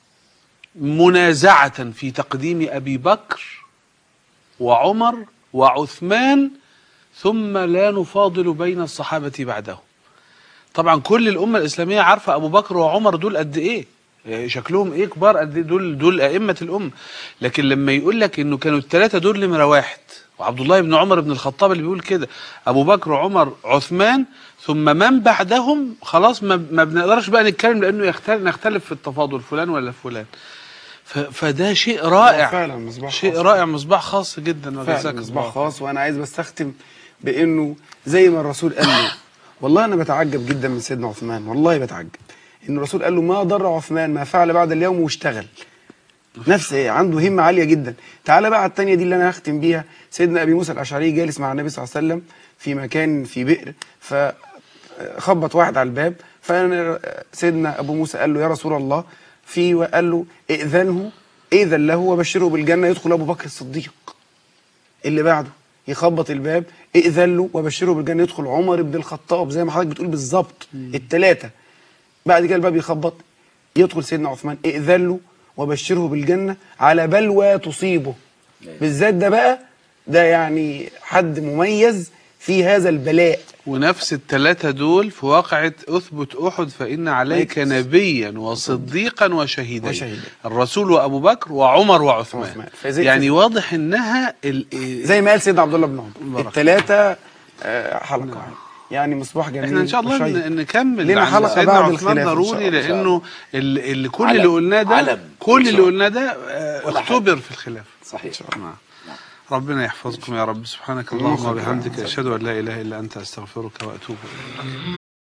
S4: منازعه في تقديم ابي بكر وعمر وعثمان ثم لا نفاضل بين الصحابه بعده طبعا كل الامه الاسلاميه عارفه ابو بكر وعمر دول قد ايه يعني شكلهم ايه كبار قد ايه دول دول ائمه الامه لكن لما يقول لك انه كانوا الثلاثه دول نمره واحد وعبد الله بن عمر بن الخطاب اللي بيقول كده ابو بكر وعمر عثمان ثم من بعدهم خلاص ما, ما بنقدرش بقى نتكلم لانه يختلف نختلف في التفاضل فلان ولا فلان ف- فده شيء رائع
S2: فعلا مصباح
S4: شيء
S2: خاص.
S4: رائع مصباح خاص جدا وجزاك
S2: فعلا
S4: الله
S2: مصباح خاص وانا عايز بس اختم بانه زي ما الرسول قال له والله انا بتعجب جدا من سيدنا عثمان والله بتعجب ان الرسول قال له ما ضر عثمان ما فعل بعد اليوم واشتغل نفس إيه؟ عنده همه عاليه جدا تعالى بقى على الثانيه دي اللي انا هختم بيها سيدنا ابي موسى الاشعري جالس مع النبي صلى الله عليه وسلم في مكان في بئر فخبط واحد على الباب فسيدنا ابو موسى قال له يا رسول الله في وقال له ائذنه اذن له وبشره بالجنه يدخل ابو بكر الصديق اللي بعده يخبط الباب ائذن له وبشره بالجنه يدخل عمر بن الخطاب زي ما حضرتك بتقول بالظبط الثلاثه بعد كده الباب يخبط يدخل سيدنا عثمان ائذن له وبشره بالجنه على بلوى تصيبه بالذات ده بقى ده يعني حد مميز في هذا البلاء
S4: ونفس الثلاثة دول في واقعة أثبت أحد فإن عليك
S2: عليك
S4: نبيا وصديقا وشهيدا
S2: وشهيدا.
S4: الرسول وأبو بكر وعمر وعثمان
S2: وعثمان. فزي-
S4: يعني واضح إنها ال...
S2: زي ما قال سيدنا عبد الله بن عمر
S4: بارك.
S2: الثلاثه آه، حلقه واحدة. يعني مصباح جميل
S4: احنا ان شاء الله
S2: وشيق.
S4: ن- نكمل
S2: لنا
S4: عن
S2: حلقة
S4: سيدنا
S2: بعد
S4: عثمان
S2: الخلاف إن شاء
S4: ضروري
S2: الله.
S4: لانه ال... ال... كل
S3: علم.
S4: اللي قلناه ده
S3: علم.
S4: كل اللي
S3: إن شاء
S4: قلناه ده آه،
S3: ولا
S4: اختبر في الخلاف
S3: صحيح
S4: نعم. ربنا يحفظكم يا رب سبحانك اللهم وبحمدك اشهد ان لا اله الا انت استغفرك واتوب اليك